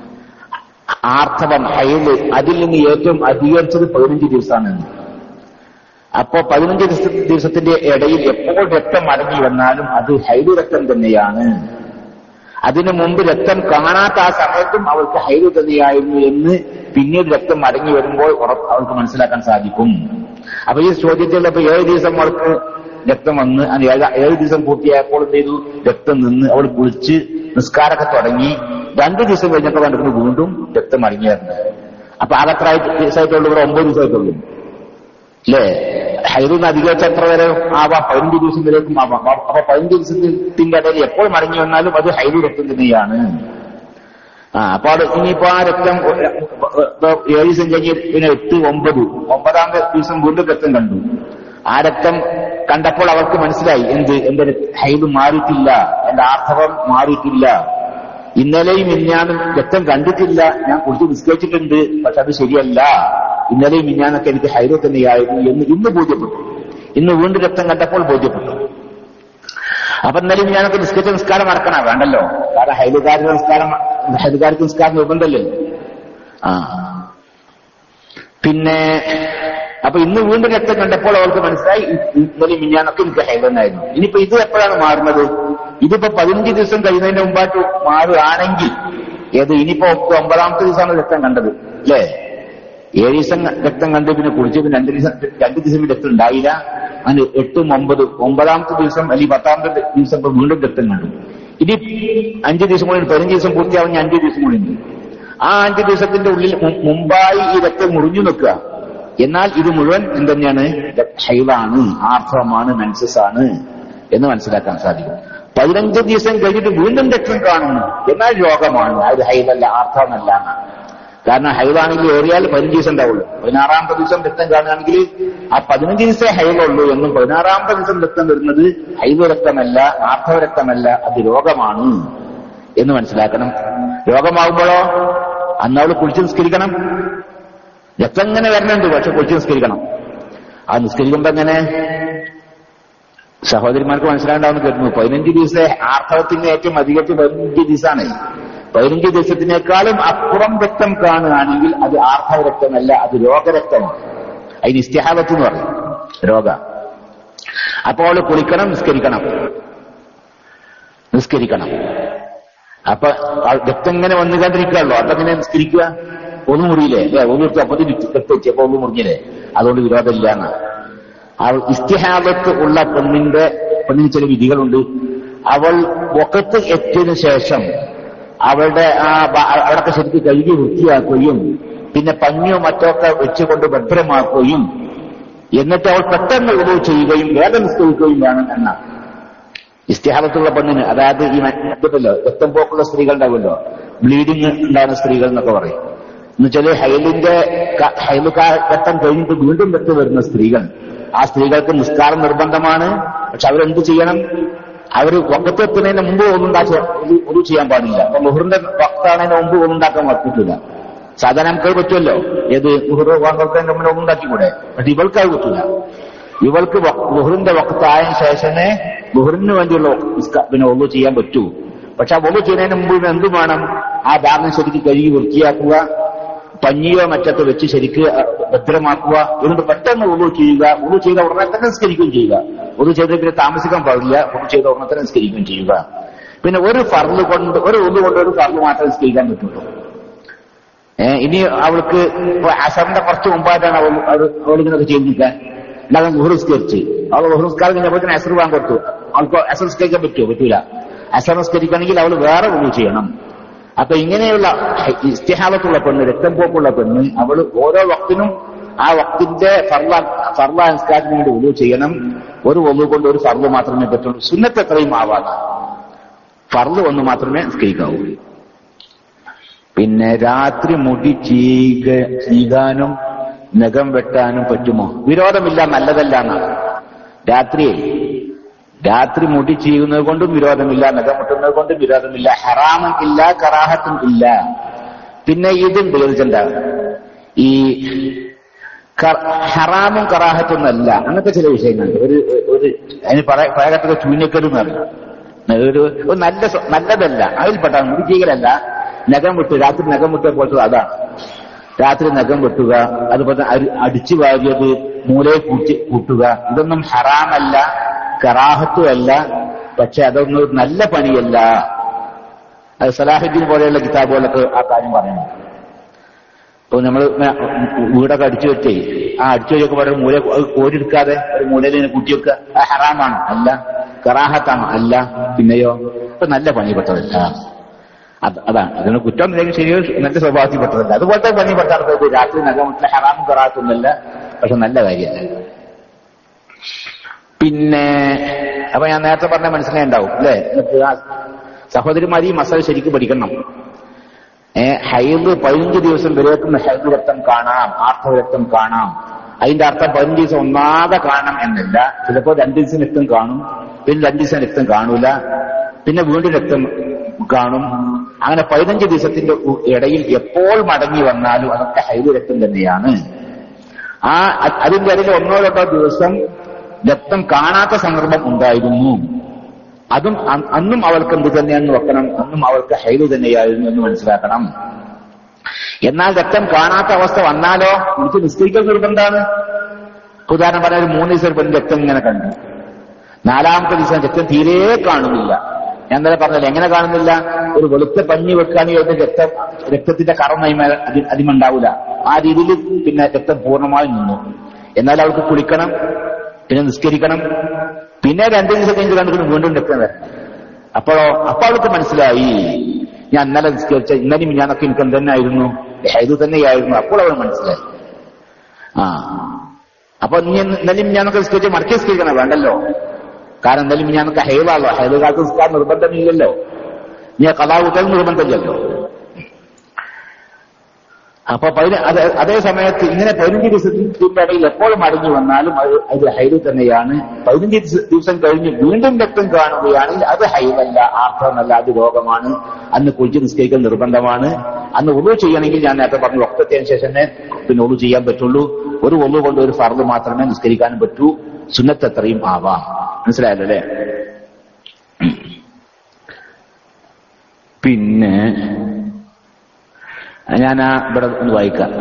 ആർത്തവം ഹൈല് അതിൽ നിന്ന് ഏറ്റവും അധികരിച്ചത് പതിനഞ്ച് ദിവസമാണ് അപ്പോ പതിനഞ്ച് ദിവസത്തിന്റെ ഇടയിൽ എപ്പോൾ രക്തം മടങ്ങി വന്നാലും അത് ഹൈലു രക്തം തന്നെയാണ് അതിനു മുമ്പ് രക്തം കാണാത്ത ആ സമയത്തും അവൾക്ക് ഹൈലു തന്നെയായിരുന്നു എന്ന് പിന്നീട് രക്തം മടങ്ങി വരുമ്പോൾ അവൾക്ക് മനസ്സിലാക്കാൻ സാധിക്കും അപ്പൊ ഈ ചോദ്യത്തിൽ അപ്പൊ ഏഴ് ദിവസം അവൾക്ക് രക്തം വന്ന് ഏഴ് ഏഴ് ദിവസം പൂർത്തിയായപ്പോൾ എന്ത് ചെയ്തു രക്തം നിന്ന് അവൾ കുളിച്ച് നിസ്കാരമൊക്കെ തുടങ്ങി രണ്ടു ദിവസം കഴിഞ്ഞപ്പോൾ കണ്ടിട്ട് വീണ്ടും രക്തം മടങ്ങിയായിരുന്നു അപ്പൊ ആകത്ര ദിവസമായിട്ടുള്ളൂ ഇവിടെ ഒമ്പത് ദിവസമായിട്ടുള്ളൂ അല്ലേ ഹൈറിന് അധികരിച്ച എത്ര വരെ ആവാം പതിനഞ്ച് ദിവസം വരേക്കും ആവാം അപ്പൊ പതിനഞ്ച് ദിവസത്തിന്റെ ഇടയിൽ എപ്പോൾ മടങ്ങി വന്നാലും അത് ഹൈറി രക്തം തന്നെയാണ് ആ അപ്പൊ അവിടെ ഇനിയിപ്പോ ആ രക്തം ഏഴ് ദിവസം കഴിഞ്ഞ് പിന്നെ എട്ട് ഒമ്പത് ഒമ്പതാമത്തെ ദിവസം വീണ്ടും രക്തം കണ്ടു ആ രക്തം കണ്ടപ്പോൾ അവർക്ക് മനസ്സിലായി എന്ത് എന്റെ ഹൈബ് മാറിയിട്ടില്ല എന്റെ ആർത്തവം മാറിയിട്ടില്ല ഇന്നലെയും ഇന്നാനും രക്തം കണ്ടിട്ടില്ല ഞാൻ കുറിച്ച് നിസ്കരിച്ചിട്ടുണ്ട് പക്ഷെ അത് ശരിയല്ല ഇന്നലെയും ഇന്നാനൊക്കെ എനിക്ക് ഹൈറോ തന്നെയായിരുന്നു എന്ന് ഇന്ന് ബോധ്യപ്പെട്ടു ഇന്ന് വീണ്ടും രക്തം കണ്ടപ്പോൾ ബോധ്യപ്പെട്ടു അപ്പൊ ഇന്നലെയും ഞാനൊക്കെ നിസ്കരിച്ച നിസ്കാരം മറക്കണ വേണ്ടല്ലോ കാരണം ഹൈലുകാരുടെ നിസ്കാരം ഹൈലുകാർക്ക് നിസ്കാരം നിർബന്ധമല്ലേ ആ പിന്നെ അപ്പൊ ഇന്ന് വീണ്ടും രക്തം കണ്ടപ്പോൾ അവൾക്ക് മനസ്സിലായി ഇന്നലെ മിഞ്ഞാനൊക്കെ എനിക്ക് ഹൈലെന്നായിരുന്നു ഇനിയിപ്പോ ഇത് എപ്പോഴാണ് മാറുന്നത് ഇതിപ്പോ പതിനഞ്ച് ദിവസം കഴിയുന്നതിന് മുമ്പായിട്ട് മാറുകയാണെങ്കിൽ ഏത് ഇനിയിപ്പോ ഒമ്പതാമത്തെ ദിവസമാണ് രക്തം കണ്ടത് അല്ലേ ഏഴ് ദിവസം രക്തം കണ്ട് പിന്നെ കുളിച്ച് പിന്നെ രണ്ട് ദിവസം രണ്ട് ദിവസം രക്തം ഉണ്ടായില്ല അങ്ങനെ എട്ടും ഒമ്പതും ഒമ്പതാമത്തെ ദിവസം അല്ലെങ്കിൽ പത്താമത്തെ ദിവസം ഇപ്പൊ വീണ്ടും രക്തം കണ്ടു ഇനി അഞ്ച് ദിവസം കൂടി പതിനഞ്ച് ദിവസം പൂർത്തിയാവുന്ന അഞ്ച് ദിവസം കൂടി ഉണ്ട് ആ അഞ്ച് ദിവസത്തിന്റെ ഉള്ളിൽ മുമ്പായി ഈ രക്തം മുറിഞ്ഞു നിൽക്കുക എന്നാൽ ഇത് മുഴുവൻ എന്തുതന്നെയാണ് ഹൈവാണ് ആർത്തവമാണ് മെൻസസ് ആണ് എന്ന് മനസ്സിലാക്കാൻ സാധിക്കും പതിനഞ്ച് ദിവസം കഴിഞ്ഞിട്ട് വീണ്ടും രക്തം കാണുന്നു എന്നാൽ രോഗമാണ് അത് ഹൈവല്ല ആർത്തവമല്ല എന്നാണ് കാരണം ഹൈവാണെങ്കിൽ ഏറിയാൽ പതിനഞ്ച് ദിവസം ഉണ്ടാവുള്ളൂ പതിനാറാമത്തെ ദിവസം രക്തം കാണുകയാണെങ്കിൽ ആ പതിനഞ്ച് ദിവസമേ ഹൈവുള്ളൂ എന്നും പതിനാറാമത്തെ ദിവസം രക്തം വരുന്നത് ഹൈവ രക്തമല്ല ആർത്തവ രക്തമല്ല അത് രോഗമാണ് എന്ന് മനസ്സിലാക്കണം രോഗമാകുമ്പോഴോ അന്ന് അവൾ കുളിച്ച് നിസ്കരിക്കണം രക്തം ഇങ്ങനെ വരണുണ്ട് പക്ഷെ കുളിച്ച് നിസ്കരിക്കണം ആ നിസ്കരിക്കുമ്പോ എങ്ങനെ സഹോദരിമാർക്ക് മനസ്സിലാണ്ടാവുന്ന കേൾക്കുന്നു പതിനഞ്ച് ദിവസത്തെ ആർത്തവത്തിന് ഏറ്റവും അധികത്തിൽ പതിനഞ്ച് ദിവസമാണ് പതിനഞ്ച് ദിവസത്തിനേക്കാളും അപ്പുറം രക്തം കാണുകയാണെങ്കിൽ അത് ആർത്തവ രക്തമല്ല അത് രോഗരക്തമാണ് അതിന് ഇസ്തിഹാബത്ത് എന്ന് പറയും രോഗ അപ്പോൾ അവള് കുളിക്കണം നിസ്കരിക്കണം നിസ്കരിക്കണം അപ്പൊ ആ രക്തം ഇങ്ങനെ വന്നുകൊണ്ടിരിക്കുകയുള്ളൂ അപ്പൊ എങ്ങനെ നിസ്കരിക്കുക ഒന്ന് മുറിയില്ലേ അല്ലെ ഒന്ന് എടുത്ത് അപ്പൊ രക്തം വെച്ച് അപ്പൊ ഒന്ന് മുറിഞ്ഞില്ലേ അതുകൊണ്ട് വിരോധമില്ല എന്ന് ആ ഇസ്തിഹാബത്ത് ഉള്ള പെണ്ണിന്റെ പെണ്ണിന് ചില വിധികളുണ്ട് അവൾ ഒക്കത്ത് എത്തിയതിനു ശേഷം അവളുടെ ആ ബ- അവിടൊക്കെ ശരിക്കും കഴുകി വൃത്തിയാക്കുകയും പിന്നെ പഞ്ഞോ മറ്റോ ഒക്കെ വെച്ചുകൊണ്ട് ഭദ്രമാക്കുകയും എന്നിട്ട് അവൾ പെട്ടെന്ന് ഉദവ് ചെയ്യുകയും വേദന നിസ്കരിക്കുകയും വേണം എന്നാണ് ഇസ്തിഹാബത്തുള്ള പെണ്ണിന് അതായത് ഈ മറ്റല്ലോ രക്തം പോക്കുള്ള സ്ത്രീകൾ ഉണ്ടാവുമല്ലോ ബ്ലീഡിങ് ഉണ്ടാകുന്ന സ്ത്രീകൾ എന്നൊക്കെ പറയും എന്നുവെച്ചാല് ഹൈലിന്റെ ക- ഹൈല് കാ- ഘട്ടം കഴിഞ്ഞിട്ട് വീണ്ടും രക്തം വരുന്ന സ്ത്രീകൾ ആ സ്ത്രീകൾക്ക് നിസ്കാരം നിർബന്ധമാണ് പക്ഷെ അവരെന്ത് ചെയ്യണം അവർ വക്കത്തെത്തുന്നതിന് മുമ്പ് ഒന്നുണ്ടാക്കി ഒന്നും ചെയ്യാൻ പാടില്ല അപ്പൊ മുഹറിന്റെ വക്താണതിന് മുമ്പ് ഒന്നുണ്ടാക്കാൻ പറ്റില്ല സാധാരണ നമുക്ക് പറ്റുമല്ലോ ഏത് മുഹർ വാങ്ങുന്നതിന് മുമ്പ് ഒന്നുണ്ടാക്കിക്കൂടെ പക്ഷെ ഇവൾക്ക് അത് പറ്റില്ല ഇവൾക്ക് മുഹറിന്റെ വക്കത്തായതിനു ശേഷമേ മുഹറിന് വേണ്ടിയുള്ള നിസ്ക- പിന്നെ ഒന്നു ചെയ്യാൻ പറ്റൂ പക്ഷെ ആ ഒന്നു ചെയ്യുന്നതിന് മുമ്പ് ഇവന് എന്ത് വേണം ആ ഭാഗം ശരിക്ക് കഴുകി വൃത്തിയാക്കുക പഞ്ഞിയോ മറ്റൊക്കെ വെച്ച് ശരിക്ക് ഭദ്രമാക്കുക എന്നിട്ട് പെട്ടെന്ന് ഉള്ളു ചെയ്യുക ഉള്ളു ചെയ്ത ഉടനെ തന്നെ നിസ്കരിക്കുകയും ചെയ്യുക ഉള്ളു ചെയ്ത പിന്നെ താമസിക്കാൻ പാടില്ല ഉള്ളു ചെയ്ത ഉടനെ തന്നെ നിസ്കരിക്കുകയും ചെയ്യുക പിന്നെ ഒരു ഫർള് കൊണ്ട് ഒരു ഉള്ളു കൊണ്ട് ഒരു ഫർള് മാത്രമേ നിസ്കരിക്കാൻ പറ്റുള്ളൂ ഏഹ് ഇനി അവൾക്ക് ഇപ്പൊ അസറിന്റെ കുറച്ച് മുമ്പായിട്ടാണ് അവൾ അവൾ- അവളിങ്ങനൊക്കെ ചെയ്തിരിക്കാൻ അല്ലാതെ മുഹുസ്കരിച്ച് അവൾ മുഹുസ്കാരം കഴിഞ്ഞപ്പോൾ തന്നെ അസർ വാങ്ങാൻ കൊടുത്തു അവൾക്ക് അസർ നിസ്കരിക്കാൻ പറ്റുമോ പറ്റൂല അസർ നിസ്കരിക്കണമെങ്കിൽ അവൾ വേറെ ഒന്നും ചെയ്യണം അപ്പൊ ഇങ്ങനെയുള്ള ഇസ്തിഹാബത്തുള്ള പെണ്ണ് രക്തം പോക്കുള്ള പെണ്ണ് അവൾ ഓരോ വക്തിനും ആ വക്തിന്റെ ഫർള ഫർള സംസ്കാരത്തിന് വേണ്ടി ഒന്നു ചെയ്യണം ഒരു ഒന്നു കൊണ്ട് ഒരു ഫർള് മാത്രമേ പറ്റുള്ളൂ സുന്നത്ത് എത്രയും ആവാതെ ഫർള് ഒന്ന് മാത്രമേ നിസ്കരിക്കാവൂ പിന്നെ രാത്രി മുടി ചീക ചീകാനും നഖം വെട്ടാനും പറ്റുമോ വിരോധമില്ല നല്ലതല്ല എന്നാണ് രാത്രിയെ രാത്രി മുടി ചെയ്യുന്നത് കൊണ്ടും വിരോധമില്ല നഖം വെട്ടുന്നത് കൊണ്ടും വിരോധമില്ല ഹറാമും ഇല്ല കറാഹത്തും ഇല്ല പിന്നെ ഇതുണ്ട് ചോദിച്ചണ്ട ഈ ക- ഹറാമും കറാഹത്തും അല്ല അങ്ങനത്തെ ചില വിഷയങ്ങളുണ്ട് ഒരു ഒരു അതിന് പറ- പഴകത്തൊക്കെ ചൂഞ്ഞക്കെട് എന്ന് പറയും ഒരു ഒരു നല്ല സ്വ- നല്ലതല്ല അതിൽപ്പെട്ട മുടി ചെയ്യലല്ല നഖം വിട്ട് രാത്രി നഖം വിട്ട പോലത്തെ അതാണ് രാത്രി നഖം വെട്ടുക അതുപോലെ അരി- അടിച്ചു വാരിയത് മൂലയെ കൂട്ടി കൂട്ടുക ഇതൊന്നും ഹറാമല്ല കറാഹത്തുമല്ല പക്ഷെ അതൊന്നും ഒരു നല്ല പണിയല്ല അത് സലാഹുദ്ദീൻ പോലെയുള്ള കിതാബുകളൊക്കെ ആ കാര്യം പറയുന്നു ഇപ്പൊ നമ്മൾ വീടൊക്കെ അടിച്ചു വെച്ചേ ആ അടിച്ചു വെച്ചൊക്കെ പറയുന്ന മൂല അത് കോരിയെടുക്കാതെ ഒരു മൂലയിൽ ഇങ്ങനെ കൂട്ടി വെക്കുക അത് ഹറാമാണ് അല്ല കറാഹത്താണ് അല്ല പിന്നെയോ ഇപ്പൊ നല്ല പണിപ്പെട്ടതല്ല അത് അതാണ് അതിന് കുറ്റം ഇല്ലെങ്കിൽ ശരിയോ നല്ല സ്വഭാവത്തിൽപ്പെട്ടതല്ല അതുപോലത്തെ പണിപ്പെട്ടത് രാത്രി നഗമത്തിലെ ഹറാമും കറാത്തൊന്നല്ല പക്ഷെ നല്ല കാര്യമല്ല പിന്നെ അപ്പൊ ഞാൻ നേരത്തെ പറഞ്ഞ മനസ്സിലായിണ്ടാവും അല്ലേ എന്നിട്ട് ആ സഹോദരിമാർ ഈ മസാല ശരിക്കും പഠിക്കണം ഏ ഹൈദ് പതിനഞ്ച് ദിവസം വരേക്കും ഹൈദ് രക്തം കാണാം ആർത്തവ രക്തം കാണാം അതിന്റെ അർത്ഥം പതിനഞ്ച് ദിവസം ഒന്നാതെ കാണണം എന്നല്ല ചിലപ്പോൾ രണ്ടു ദിവസം രക്തം കാണും പിന്നെ രണ്ടു ദിവസം രക്തം കാണൂല പിന്നെ വീണ്ടും രക്തം കാണും അങ്ങനെ പതിനഞ്ച് ദിവസത്തിന്റെ ഉ- ഇടയിൽ എപ്പോൾ മടങ്ങി വന്നാലും അതൊക്കെ ഹൈദ് രക്തം തന്നെയാണ് ആ അ- അതിന്റെ ഇടയിൽ ഒന്നോ രണ്ടോ ദിവസം രക്തം കാണാത്ത സന്ദർഭം ഉണ്ടായിരുന്നു അതും അ- അന്നും അവൾക്ക് എന്ത് തന്നെയാണെന്ന് വെക്കണം അന്നും അവൾക്ക് ഹൈദ് തന്നെയായിരുന്നു എന്ന് മനസ്സിലാക്കണം എന്നാൽ രക്തം കാണാത്ത അവസ്ഥ വന്നാലോ എനിക്ക് നിസ്കരിക്കൽ നിർബന്ധമാണ് ഉദാഹരണം പറഞ്ഞാൽ ഒരു മൂന്ന് ദിവസം പെണ്ണ് രക്തം ഇങ്ങനെ കണ്ടു നാലാമത്തെ ദിവസം രക്തം തീരെ കാണുന്നില്ല ഞാൻ ഇന്നലെ പറഞ്ഞല്ലോ എങ്ങനെ കാണുന്നില്ല ഒരു വെളുത്ത പഞ്ഞി വെക്കുകയാണെങ്കിൽ അതിന്റെ രക്തം രക്തത്തിന്റെ കറ അതിമുണ്ടാവില്ല ആ രീതിയിൽ പിന്നെ രക്തം പൂർണ്ണമായി നിന്നു എന്നാൽ അവൾക്ക് കുളിക്കണം പിന്നെ നിസ്കരിക്കണം പിന്നെ രണ്ടു ദിവസം കഴിഞ്ഞ് കണ്ടിട്ട് വീണ്ടും രക്തം വരണം അപ്പോഴോ അപ്പൊ അവൾക്ക് മനസ്സിലായി ഞാൻ ഇന്നലെ നിസ്കരിച്ച ഇന്നലെയും ഞാനൊക്കെ എനിക്ക് തന്നെ ആയിരുന്നു ഇത് തന്നെയായിരുന്നു അപ്പോൾ അവൾ മനസ്സിലായി ആ അപ്പൊ നീ ഇന്നലെയും ഞാനൊക്കെ നിസ്കരിച്ച് മടക്കി നിസ്കരിക്കണം വേണ്ടല്ലോ കാരണം ഇന്നലെയും ഞാനൊക്കെ ഹൈവാണല്ലോ ഹൈവ് കാലത്ത് നിസ്കാരം നിർബന്ധമില്ലല്ലോ നീ കഥാ കൂട്ടൽ നിർബന്ധമില്ലല്ലോ അപ്പൊ പതിന- അത് അതേ സമയത്ത് ഇങ്ങനെ പതിനഞ്ച് ദിവസത്തിന്റെ ഇടയിൽ എപ്പോൾ മടങ്ങി വന്നാലും അത് അത് ഹൈവ് തന്നെയാണ് പതിനഞ്ച് ദിവസ- ദിവസം കഴിഞ്ഞ് വീണ്ടും രക്തം കാണുകയാണെങ്കിൽ അത് ഹൈവല്ല ആർത്തവമല്ല അത് രോഗമാണ് അന്ന് കുളിച്ച് നിസ്കരിക്കൽ നിർബന്ധമാണ് അന്ന് ഉളു ചെയ്യണമെങ്കിൽ ഞാൻ നേരത്തെ പറഞ്ഞു ഒക്കത്തിന് ശേഷമേ പിന്നെ ഉളു ചെയ്യാൻ പറ്റുള്ളൂ ഒരു ഉളു കൊണ്ട് ഒരു ഫർദ് മാത്രമേ നിസ്കരിക്കാനും പറ്റൂ സുന്നത്ത് എത്രയും ആവാം മനസ്സിലായല്ലോ അല്ലേ പിന്നെ ഞാൻ ആ ഇവിടെ ഒന്ന് വായിക്കാം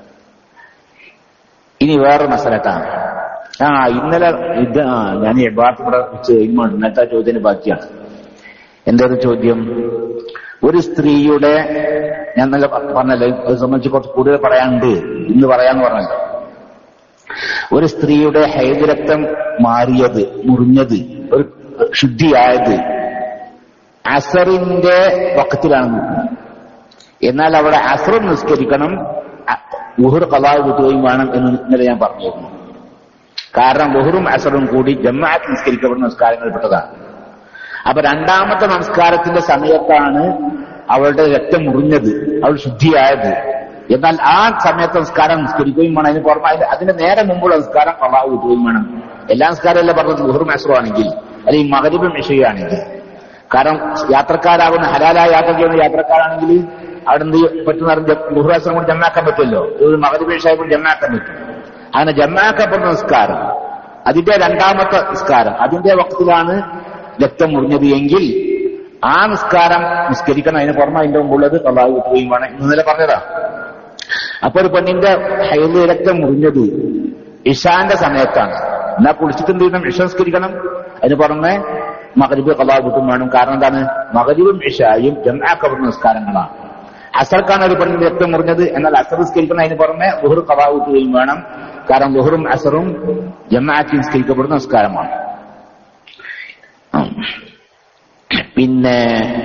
ഇനി വേറെ മസലത്താണ് ആ ഇന്നലെ ഇത് ആ ഞാൻ എബാർത്ത് ഇവിടെ വെച്ച് കഴിയുമ്പോൾ ഇന്നത്തെ ആ ചോദ്യത്തിന് ബാക്കിയാണ് എന്തൊരു ചോദ്യം ഒരു സ്ത്രീയുടെ ഞാൻ നല്ല പറഞ്ഞല്ലോ അത് സംബന്ധിച്ച് കുറച്ച് കൂടുതൽ പറയാനുണ്ട് ഇന്ന് പറയാന്ന് പറഞ്ഞല്ലോ ഒരു സ്ത്രീയുടെ ഹൈദരക്തം മാറിയത് മുറിഞ്ഞത് ഒരു ശുദ്ധിയായത് അസറിന്റെ വക്കത്തിലാണ് നിൽക്കുന്നത് എന്നാൽ അവിടെ അസറും നിസ്കരിക്കണം ലുഹുർ കലാവ് കിട്ടുകയും വേണം എന്ന് ഇന്നലെ ഞാൻ പറഞ്ഞിരുന്നു കാരണം ലുഹുറും അസറും കൂടി ജമാഅത്ത് നിസ്കരിക്കപ്പെടുന്ന നിസ്കാരങ്ങളിൽ പെട്ടതാണ് അപ്പൊ രണ്ടാമത്തെ നമസ്കാരത്തിന്റെ സമയത്താണ് അവളുടെ രക്തം മുറിഞ്ഞത് അവൾ ശുദ്ധിയായത് എന്നാൽ ആ സമയത്ത് നിസ്കാരം നിസ്കരിക്കുകയും വേണം അതിന് പുറമെ അതിന് അതിന് നേരെ മുമ്പുള്ള നിസ്കാരം കലാവ് കിട്ടുകയും വേണം എല്ലാ നിസ്കാരമല്ല പറഞ്ഞത് ലുഹുറും അസറും ആണെങ്കിൽ അല്ലെങ്കിൽ മകരിബും ഇഷയുമാണെങ്കിൽ കാരണം യാത്രക്കാരാകുന്ന ഹലാലായ യാത്ര ചെയ്യുന്ന യാത്രക്കാരാണെങ്കിൽ അവിടെ എന്ത് പറ്റുന്ന ഗുഹുറാശ്രം കൂടി ജമ്മാക്കാൻ പറ്റുമല്ലോ ഒരു മകരിപേക്ഷായി കൂടി ജമ്മാക്കാൻ പറ്റും അങ്ങനെ ജമ്മാക്കപ്പെടുന്ന നിസ്കാരം അതിന്റെ രണ്ടാമത്തെ നിസ്കാരം അതിന്റെ വക്തിലാണ് രക്തം മുറിഞ്ഞത് എങ്കിൽ ആ നിസ്കാരം നിസ്കരിക്കണം അതിന് പുറമെ അതിന്റെ മുമ്പുള്ളത് തൊള്ളായി വിട്ടുകയും വേണം ഇന്നലെ പറഞ്ഞതാ അപ്പൊ ഒരു പെണ്ണിന്റെ ഹൈല് രക്തം മുറിഞ്ഞത് ഇഷാന്റെ സമയത്താണ് എന്നാ കുളിച്ചിട്ട് എന്ത് ചെയ്യണം ഇഷ നിസ്കരിക്കണം അതിന് പുറമെ മകരിബ് കലാ കിട്ടും വേണം കാരണം എന്താണ് മകരിബും ഇഷായും ജമാക്കപ്പെടുന്ന നിസ്കാരങ്ങളാണ് അസർക്കാണ് ഒരു പെണ്ണിന്റെ രക്തം മുറിഞ്ഞത് എന്നാൽ അസർ നിസ്കരിക്കണം അതിന് പുറമെ ലുഹുർ കലാ കിട്ടുകയും വേണം കാരണം ലുഹറും അസറും ജമാഅത്ത് നിസ്കരിക്കപ്പെടുന്ന നിസ്കാരമാണ് ഉം. പിന്നെ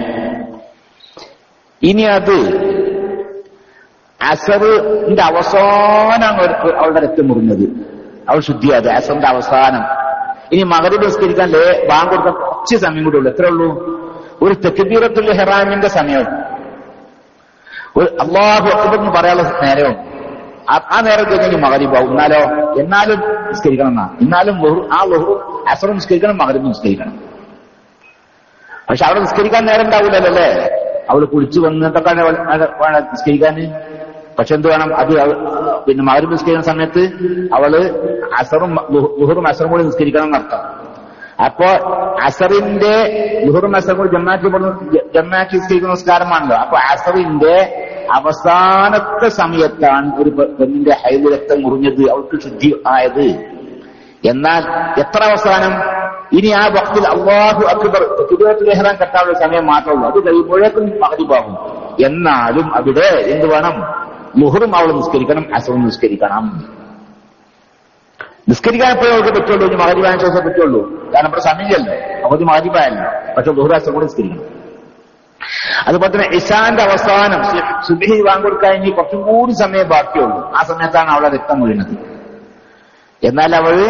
ഇനി അത് അസറിന്റെ അവസാനമാണ് ഒരു- അവളുടെ രക്തം മുറിഞ്ഞത് അവൾ ശുദ്ധിയാത് അസറിന്റെ അവസാനം ഇനി മകരിബ് നിസ്കരിക്കാൻ ലേ ബാങ്ക് കൊടുക്കാൻ കുറച്ച് സമയം കൂടെ ഉള്ളൂ എത്ര ഉള്ളൂ ഒരു തെക്കുബീറത്തുൽ ഹെറാമിന്റെ സമയം ഒരു അള്ളാഹു അക്ബർ എന്ന് പറയാനുള്ള നേരവും ആ- ആ നേരം കഴിഞ്ഞെങ്കിൽ മകരിബാവും എന്നാലോ എന്നാലും നിസ്കരിക്കണം എന്നാ എന്നാലും ലുഹു- ആ ലുഹു അസറും നിസ്കരിക്കണം മകരിബും നിസ്കരിക്കണം പക്ഷെ അവിടെ നിസ്കരിക്കാൻ നേരം ഉണ്ടാവില്ലല്ലോ അല്ലേ അവള് കുളിച്ചു വന്നിട്ടൊക്കെ വേണം നിസ്കരിക്കാന് പക്ഷെ എന്ത് വേണം അത് അവ- പിന്നെ മകരിബ് നിസ്കരിക്കുന്ന സമയത്ത് അവള് അസറും ലുഹു- ലുഹറും അസറും കൂടി നിസ്കരിക്കണം എന്നർത്ഥം അപ്പോ അസറിന്റെ ലുഹറും അസറും കൂടി ജമാക്കി ജമാക്കി നിസ്കരിക്കുന്ന നിസ്കാരമാണല്ലോ അപ്പൊ അസറിന്റെ അവസാനത്തെ സമയത്താണ് ഒരു പെ- പെണ്ണിന്റെ ഹൈദ് രക്തം മുറിഞ്ഞത് അവൾക്ക് ശുദ്ധി ആയത് എന്നാൽ എത്ര അവസാനം ഇനി ആ വക്തിൽ അള്ളാഹു അക്ബർ തിരുവനന്തപുരം ലെഹ്റാൻ കെട്ടാനുള്ള സമയം മാത്രമേ അത് കഴിയുമ്പോഴേക്കും മഹരിബാകും എന്നാലും അവിടെ എന്ത് വേണം മുഹറും അവൾ നിസ്കരിക്കണം അസറും നിസ്കരിക്കണം നിസ്കരിക്കാൻ എപ്പോഴും അവർക്ക് പറ്റുള്ളൂ ഇനി മഹരിബായ ശേഷം പറ്റുള്ളൂ കാരണം ഇവിടെ സമയമല്ലോ അവധി മഹരിബായല്ലോ പക്ഷെ ദുഹറാസം കൂടെ നിസ്കരിക്കണം അതുപോലെ തന്നെ ഇഷാന്റെ അവസാനം സുബിഹി വാങ്ങിക്കൊടുക്കാൻ ഇനി കുറച്ചും കൂടി സമയം ബാക്കിയുള്ളൂ ആ സമയത്താണ് അവളെ രക്തം വീഴുന്നത് എന്നാൽ അവള്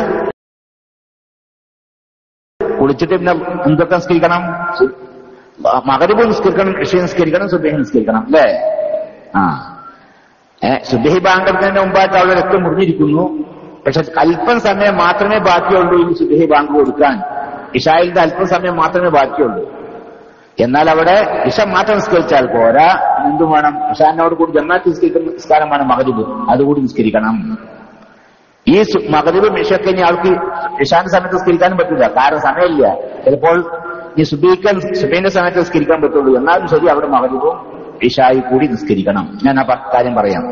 കുളിച്ചിട്ട് പിന്നെ എന്തൊക്കെ നിസ്കരിക്കണം സു- മകരിബ് നിസ്കരിക്കണം ഇഷ നിസ്കരിക്കണം സുബഹി നിസ്കരിക്കണം അല്ലേ ആ ഏ സുബഹി ബാങ്കത്തിന് മുമ്പായിട്ട് അവളുടെ രക്തം മുറിഞ്ഞിരിക്കുന്നു പക്ഷെ അല്പം സമയം മാത്രമേ ബാക്കിയുള്ളൂ ഈ സുബഹി ബാങ്ക് കൊടുക്കാൻ ഇഷായിലിന്റെ അല്പം സമയം മാത്രമേ ബാക്കിയുള്ളൂ എന്നാൽ അവിടെ ഇഷ മാത്രം നിസ്കരിച്ചാൽ പോരാ എന്തും വേണം ഇഷാനോട് കൂടി ജമാഅത്ത് നിസ്കരിക്കുന്ന നിസ്കാരമാണ് മകരിബ് അതുകൂടി നിസ്കരിക്കണം ഈ സു- മകരിബും ഇഷയൊക്കെ ഇനി ആൾക്ക് ഇഷാന്റെ സമയത്ത് നിസ്കരിക്കാനും പറ്റില്ല കാരണം സമയമില്ല ചിലപ്പോൾ ഈ സുബീക്കാൻ സുബൈന്റെ സമയത്ത് നിസ്കരിക്കാൻ പറ്റുള്ളൂ എന്നാലും ശരി അവിടെ മകരിബും ഇഷായി കൂടി നിസ്കരിക്കണം ഞാൻ ആ പ- കാര്യം പറയാം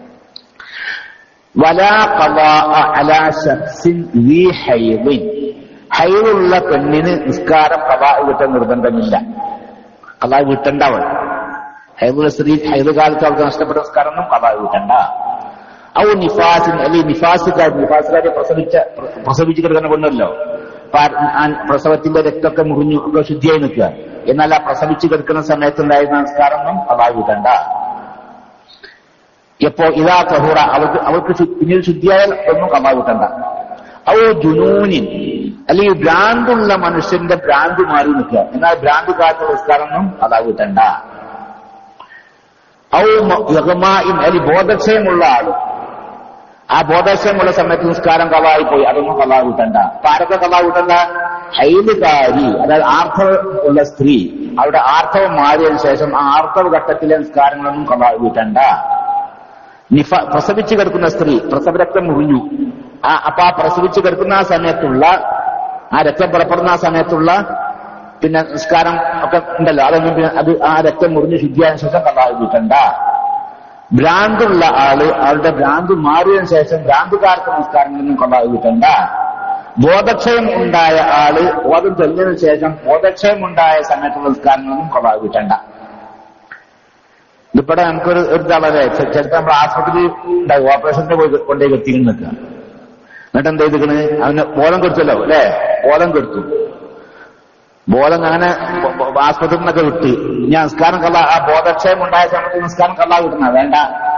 വലാ ഖളാഅ അലാ ശഖ്സിൻ ദീ ഹൈദിൻ ഹൈറുള്ള പെണ്ണിന് നിസ്കാരം കഥാ വിട്ട നിർബന്ധമില്ല കഥാ വിട്ടണ്ട അവൾ ഹൈറുള്ള സ്ത്രീ ഹൈദ് കാലത്ത് അവൾക്ക് നഷ്ടപ്പെട്ട നിസ്കാരം ഒന്നും കഥാ വിട്ടണ്ട ഔ നിഫാസിൻ അല്ലെങ്കിൽ നിഫാസുകാർ നിഫാസുകാരെ പ്രസവിച്ച പ്രസവിച്ച് കിടക്കുന്ന പെണ്ണല്ലോ അപ്പൊ ആ- ആ പ്രസവത്തിന്റെ രക്തമൊക്കെ മുറിഞ്ഞു ഒക്കെ ശുദ്ധിയായി നിൽക്കുക എന്നാൽ ആ പ്രസവിച്ച് കിടക്കുന്ന സമയത്ത് ഉണ്ടായിരുന്ന നമസ്കാരം ഒന്നും കഥാ വിട്ടണ്ട എപ്പോ ഇതാ തഹൂറ അവൾക്ക് അവൾക്ക് ശു- പിന്നീട് ശുദ്ധിയായാൽ ഒന്നും കമാ കൂട്ടണ്ട ഔ ജുനൂനിൻ അല്ലെങ്കിൽ ഭ്രാന്തുള്ള മനുഷ്യന്റെ ഭ്രാന്ത് മാറി നിൽക്കുക എന്നാൽ ഭ്രാന്ത് കാത്ത നിസ്കാരമൊന്നും അതാ കൂട്ടണ്ട ഔ മ- യഗ്മാഇൻ, അല്ലെങ്കിൽ ബോധക്ഷയമുള്ള ആള് ആ ബോധക്ഷയമുള്ള സമയത്ത് നിസ്കാരം കലായി പോയി അതൊന്നും കലാ കൂട്ടണ്ട അപ്പൊ ആരൊക്കെ കലാ കൂട്ടണ്ട ഹൈലുകാരി അതായത് ആർത്തവ ഉള്ള സ്ത്രീ അവരുടെ ആർത്തവം മാറിയതിനു ശേഷം ആ ആർത്തവ ഘട്ടത്തിലെ നിസ്കാരങ്ങളൊന്നും കലാ കൂട്ടണ്ട നിഫ പ്രസവിച്ചു കിടക്കുന്ന സ്ത്രീ പ്രസവരക്തം മുറിഞ്ഞു ആ അപ്പൊ ആ പ്രസവിച്ചു കിടക്കുന്ന ആ സമയത്തുള്ള ആ രക്തം പുറപ്പെടുന്ന ആ സമയത്തുള്ള പിന്നെ നിസ്കാരം ഒക്കെ ഉണ്ടല്ലോ അതൊന്നും പിന്നെ അത് ആ രക്തം മുറിഞ്ഞ് ശുദ്ധിയായ ശേഷം കഥാവിക്കണ്ട ഭ്രാന്തുള്ള ആള് അവരുടെ ഭ്രാന്ത് മാറിയതിനു ശേഷം ഭ്രാന്തുകാർക്ക് നിസ്കാരങ്ങളൊന്നും കൊണ്ടാവിക്കണ്ട ബോധക്ഷയം ഉണ്ടായ ആള് ബോധം തെളിഞ്ഞതിനു ശേഷം ബോധക്ഷയം ഉണ്ടായ സമയത്തുള്ള നിസ്കാരങ്ങളൊന്നും കൊണ്ടാവിക്കണ്ട ഇതിപ്പടെ നമുക്കൊരു ഒരു തളരെ ചിലപ്പോൾ നമ്മൾ ആശുപത്രി ഉണ്ടാവും ഓപ്പറേഷന്റെ പോയി കൊണ്ടേ എത്തിക്കുന്നു നിൽക്കുക എന്നിട്ട് എന്താ ചെയ്തിക്കണ് അവന് ബോധം കൊടുത്തല്ലോ അല്ലേ ബോധം കൊടുത്തു ബോധം അങ്ങനെ ബ- ബ- ആസ്പത്രിയിൽ നിന്നൊക്കെ വിട്ട് ഞാൻ നിസ്കാരം കള്ള ആ ബോധക്ഷയം ഉണ്ടായ സമയത്ത് നിസ്കാരം കള്ള കിട്ടണ വേണ്ട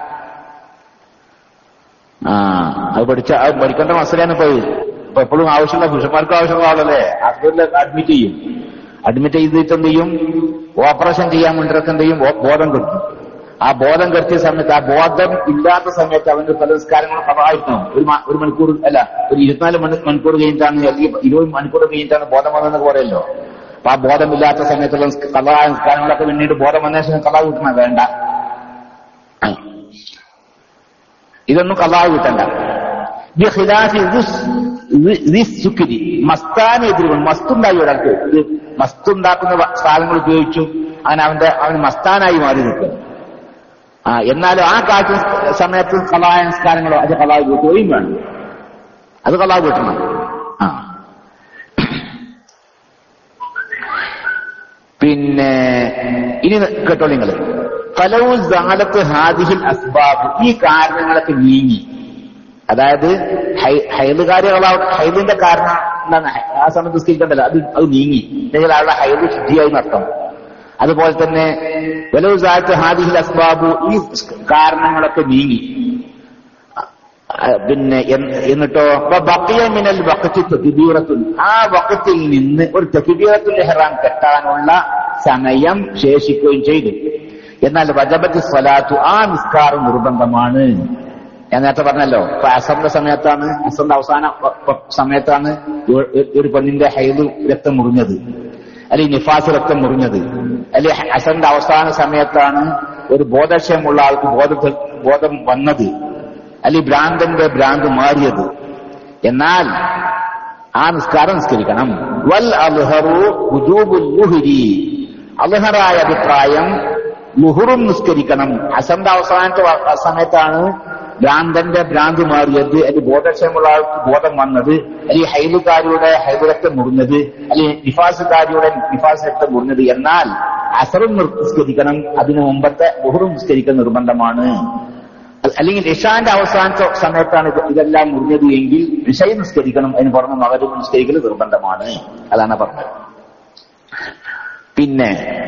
ആ അത് പഠിച്ച അത് പഠിക്കേണ്ട മസലാണ് പോയി ഇപ്പൊ എപ്പോഴും ആവശ്യമുള്ള പുരുഷന്മാർക്കും ആവശ്യമുള്ള ആളല്ലേ ആശുപത്രിയിൽ അഡ്മിറ്റ് ചെയ്യും അഡ്മിറ്റ് ചെയ്തിട്ട് എന്ത് ചെയ്യും ഓപ്പറേഷൻ ചെയ്യാൻ വേണ്ടിയിട്ട് എന്ത് ചെയ്യും ബോ- ബോധം കിട്ടും ആ ബോധം കെടുത്തിയ സമയത്ത് ആ ബോധം ഇല്ലാത്ത സമയത്ത് അവന്റെ പല നിസ്കാരങ്ങളും കഥായിരുന്നു ഒരു മ- ഒരു മണിക്കൂർ അല്ല ഒരു ഇരുപത്തിനാല് മണി മണിക്കൂർ കഴിഞ്ഞിട്ടാണ് അല്ലെങ്കിൽ ഇരുപത് മണിക്കൂർ കഴിഞ്ഞിട്ടാണ് ബോധം വന്നതെന്നൊക്കെ പറയല്ലോ അപ്പൊ ആ ബോധമില്ലാത്ത സമയത്തുള്ള നിസ്ക- കഥാ നിസ്കാരങ്ങളൊക്കെ പിന്നീട് ബോധം വന്നതിന് ശേഷം കഥാ കിട്ടണ വേണ്ട ആ. ഇതൊന്നും കഥാ കിട്ടണ്ട ബിഖിലാഫി റിസ്- റി- റിസ്സുക്കിരി. മസ്താന് എതിരുകൾ മസ്തുണ്ടായി ഒരാൾക്ക് ഇത് മസ്തുണ്ടാക്കുന്ന വ- സാധനങ്ങൾ ഉപയോഗിച്ചു അങ്ങനെ അവന്റെ അവന് മസ്താനായി മാറി നിൽക്കും ആ എന്നാലും ആ കാറ്റ് സമയത്ത് കലായ സംസ്കാരങ്ങളോ അത് കലാവ് കൂട്ടുകയും വേണം അത് കലാവ് കൂട്ടണം ആ പിന്നെ ഇനി കേട്ടോ നിങ്ങൾ ഫലവും ജാലത്ത് ഹാദിഹിൽ അസ്ബാബ് ഈ കാരണങ്ങളൊക്കെ നീങ്ങി അതായത് ഹൈ- ഹൈലുകാരി കളാവട്ടെ ഹൈലിന്റെ കാരണം എന്താണ് ആ സമയത്ത് നിസ്കരിക്കണ്ടല്ലോ അത് അത് നീങ്ങി അല്ലെങ്കിൽ അവരുടെ ഹൈല് ശുദ്ധിയായി നടത്തം അതുപോലെ തന്നെ വലവ് ജാലത്ത് ഹാദിഹിൽ അസ്ബാബു ഈ കാരണങ്ങളൊക്കെ നീങ്ങി ആ, പിന്നെ എന്ന് എന്നിട്ടോ വ ബഖിയ മിനൽ വഖത്തി തക്ബീറത്തുൻ ആ വഖത്തിൽ നിന്ന് ഒരു തക്ബീറത്തുൽ ഇഹ്റാം കെട്ടാനുള്ള സമയം ശേഷിക്കുകയും ചെയ്തു എന്നാൽ വജബത്ത് സ്വലാത്തു ആ നിസ്കാരം നിർബന്ധമാണ് ഞാൻ നേരത്തെ പറഞ്ഞല്ലോ ഇപ്പൊ അസറിന്റെ സമയത്താണ് അസറിന്റെ അവസാന വ- വ- സമയത്താണ് ഒരു- ഒരു പെണ്ണിന്റെ ഹൈദ് രക്തം മുറിഞ്ഞത് അല്ലെങ്കിൽ നിഫാസ് രക്തം മുറിഞ്ഞത് അല്ലെങ്കിൽ അസറിന്റെ അവസാന സമയത്താണ് ഒരു ബോധക്ഷയമുള്ള ആൾക്ക് ബോധ ബോധം വന്നത് അല്ലെങ്കിൽ ഭ്രാന്തന്റെ ഭ്രാന്ത് മാറിയത് എന്നാൽ ആ നിസ്കാരം നിസ്കരിക്കണം വൽ അൽഹറു വുജൂബുൽ ലുഹരി അൽഹറായ അഭിപ്രായം ലുഹറും നിസ്കരിക്കണം അസന്റെ അവസാനത്തെ വ- സമയത്താണ് ഭ്രാന്തന്റെ ഭ്രാന്ത് മാറിയത് അല്ലെങ്കിൽ ബോധക്ഷയമുള്ള ആൾക്ക് ബോധം വന്നത് അല്ലെങ്കിൽ ഹൈലുകാരിയുടെ ഹൈദരക്തം മുറിഞ്ഞത് അല്ലെങ്കിൽ നിഫാസുകാരിയുടെ നിഫാസ് രക്തം മുറിഞ്ഞത് എന്നാൽ അസറും നിർ- നിസ്കരിക്കണം അതിനു മുമ്പത്തെ ലുഹറും നിസ്കരിക്കൽ നിർബന്ധമാണ് അല്ലെങ്കിൽ ഇഷാന്റെ അവസാനത്തെ സമയത്താണ് ഇത് ഇതെല്ലാം മുറിഞ്ഞത് എങ്കിൽ ഇഷയ നിസ്കരിക്കണം അതിന് പുറമെ മകരം നിസ്കരിക്കൽ നിർബന്ധമാണ് അതാണ് പറഞ്ഞത് പിന്നെ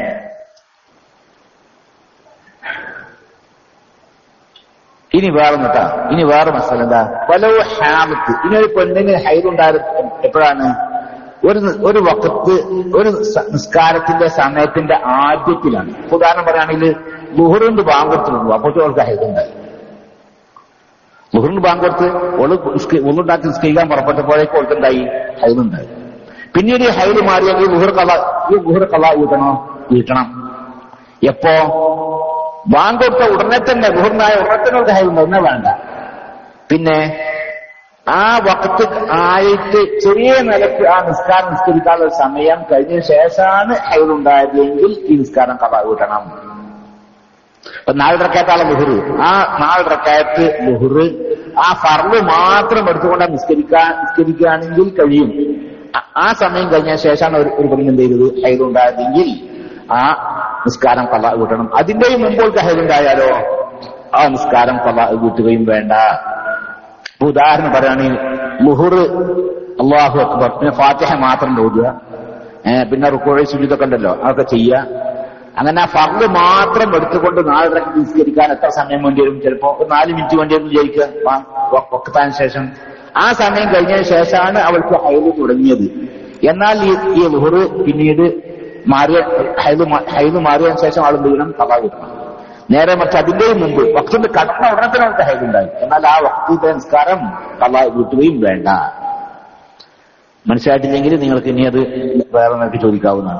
ഇനി വേറെ കേട്ടാ ഇനി വേറെ മസാല എന്താ പലവ് ഹാമത്ത് ഇനി ഒരു പെണ്ണിന് ഹൈദുണ്ടായത് എപ്പോഴാണ് ഒരു നി- ഒരു വക്കത്ത് ഒരു സ- നിസ്കാരത്തിന്റെ സമയത്തിന്റെ ആദ്യത്തിലാണ് ഇപ്പൊ ഉദാഹരണം പറയുകയാണെങ്കിൽ മുഹറിന്റെ ബാങ്കത്തിലുള്ളൂ അപ്പോൾ അവൾക്ക് ഹൈദുണ്ടായി മുഹറിന് ബാങ്ക് കൊടുത്ത് ഓള് ഒന്നുണ്ടാക്കി നിസ്കരിക്കാൻ പുറപ്പെട്ടപ്പോഴേക്കും ഓൾക്കുണ്ടായി ഹൈദുണ്ടായി പിന്നീട് ഈ ഹൈദ് മാറിയാൽ ഈ മുഹർ കല ഈ മുഹർ കല വീട്ടണോ വീട്ടണം എപ്പോ ബാങ്ക് കൊടുത്ത ഉടനെ തന്നെ മുഹറിനായ ഉടനെ തന്നെ ഒരു ഹൈദ് ഒന്നേ വേണ്ട പിന്നെ ആ വക്കത്ത് ആയിട്ട് ചെറിയ നിലക്ക് ആ നിസ്കാരം നിസ്കരിക്കാനുള്ള സമയം കഴിഞ്ഞ ശേഷമാണ് ഹൈദ് ഉണ്ടായത് എങ്കിൽ ഈ നിസ്കാരം കഥ വീട്ടണം ഇപ്പൊ നാല് റക്കായത്താണ് ലുഹുറ് ആ നാല് റക്കായത്ത് ലുഹുറ് ആ ഫർള് മാത്രം എടുത്തുകൊണ്ട് നിസ്കരിക്കാൻ നിസ്കരിക്കുകയാണെങ്കിൽ കഴിയും ആ- ആ സമയം കഴിഞ്ഞ ശേഷമാണ് ഒരു ഒരു പെണ്ണിന് എന്ത് ചെയ്തത് ഹൈദുണ്ടായതെങ്കിൽ ആ നിസ്കാരം കല കൂട്ടണം അതിന്റെയും മുമ്പോൾക്ക് ഹൈദുണ്ടായാലോ ആ നിസ്കാരം കല കൂട്ടുകയും വേണ്ട ഇപ്പൊ ഉദാഹരണം പറയുകയാണെങ്കിൽ ലുഹുറ് അള്ളാഹു അക്ബർ പിന്നെ ഫാത്തിഹ മാത്രം ഓതുക ഏഹ് പിന്നെ റുക്കോഴി സുജിതൊക്കെ ഉണ്ടല്ലോ അതൊക്കെ ചെയ്യുക അങ്ങനെ ആ ഫർദ് മാത്രം എടുത്തുകൊണ്ട് നാല് റക്അത്ത് നിസ്കരിക്കാൻ എത്ര സമയം വേണ്ടി വരും ചിലപ്പോ ഒരു നാല് മിനിറ്റ് വേണ്ടി വരും വിചാരിക്കുക വക്കത്താന് ശേഷം ആ സമയം കഴിഞ്ഞതിന് ശേഷമാണ് അവൾക്ക് ഹൈല് തുടങ്ങിയത് എന്നാൽ ഈ ഈ ലുഹറ് പിന്നീട് മാറിയ ഹൈല് മാ- ഹൈല് മാറിയതിനു ശേഷം അവൾ എന്ത് ചെയ്യണം കലാ കിട്ടണം നേരെ മറിച്ച് അതിന്റെ മുമ്പ് വക്തിന്റെ കടന്ന ഉടനെ തന്നെ അവൾക്ക് ഹൈല് ഉണ്ടായി എന്നാൽ ആ വക്തിന്റെ സംസ്കാരം കലാ വീട്ടുകയും വേണ്ട മനസ്സിലായിട്ടില്ലെങ്കിൽ നിങ്ങൾക്ക് ഇനി അത് വേറെ നിനക്ക് ചോദിക്കാവുന്നതാണ്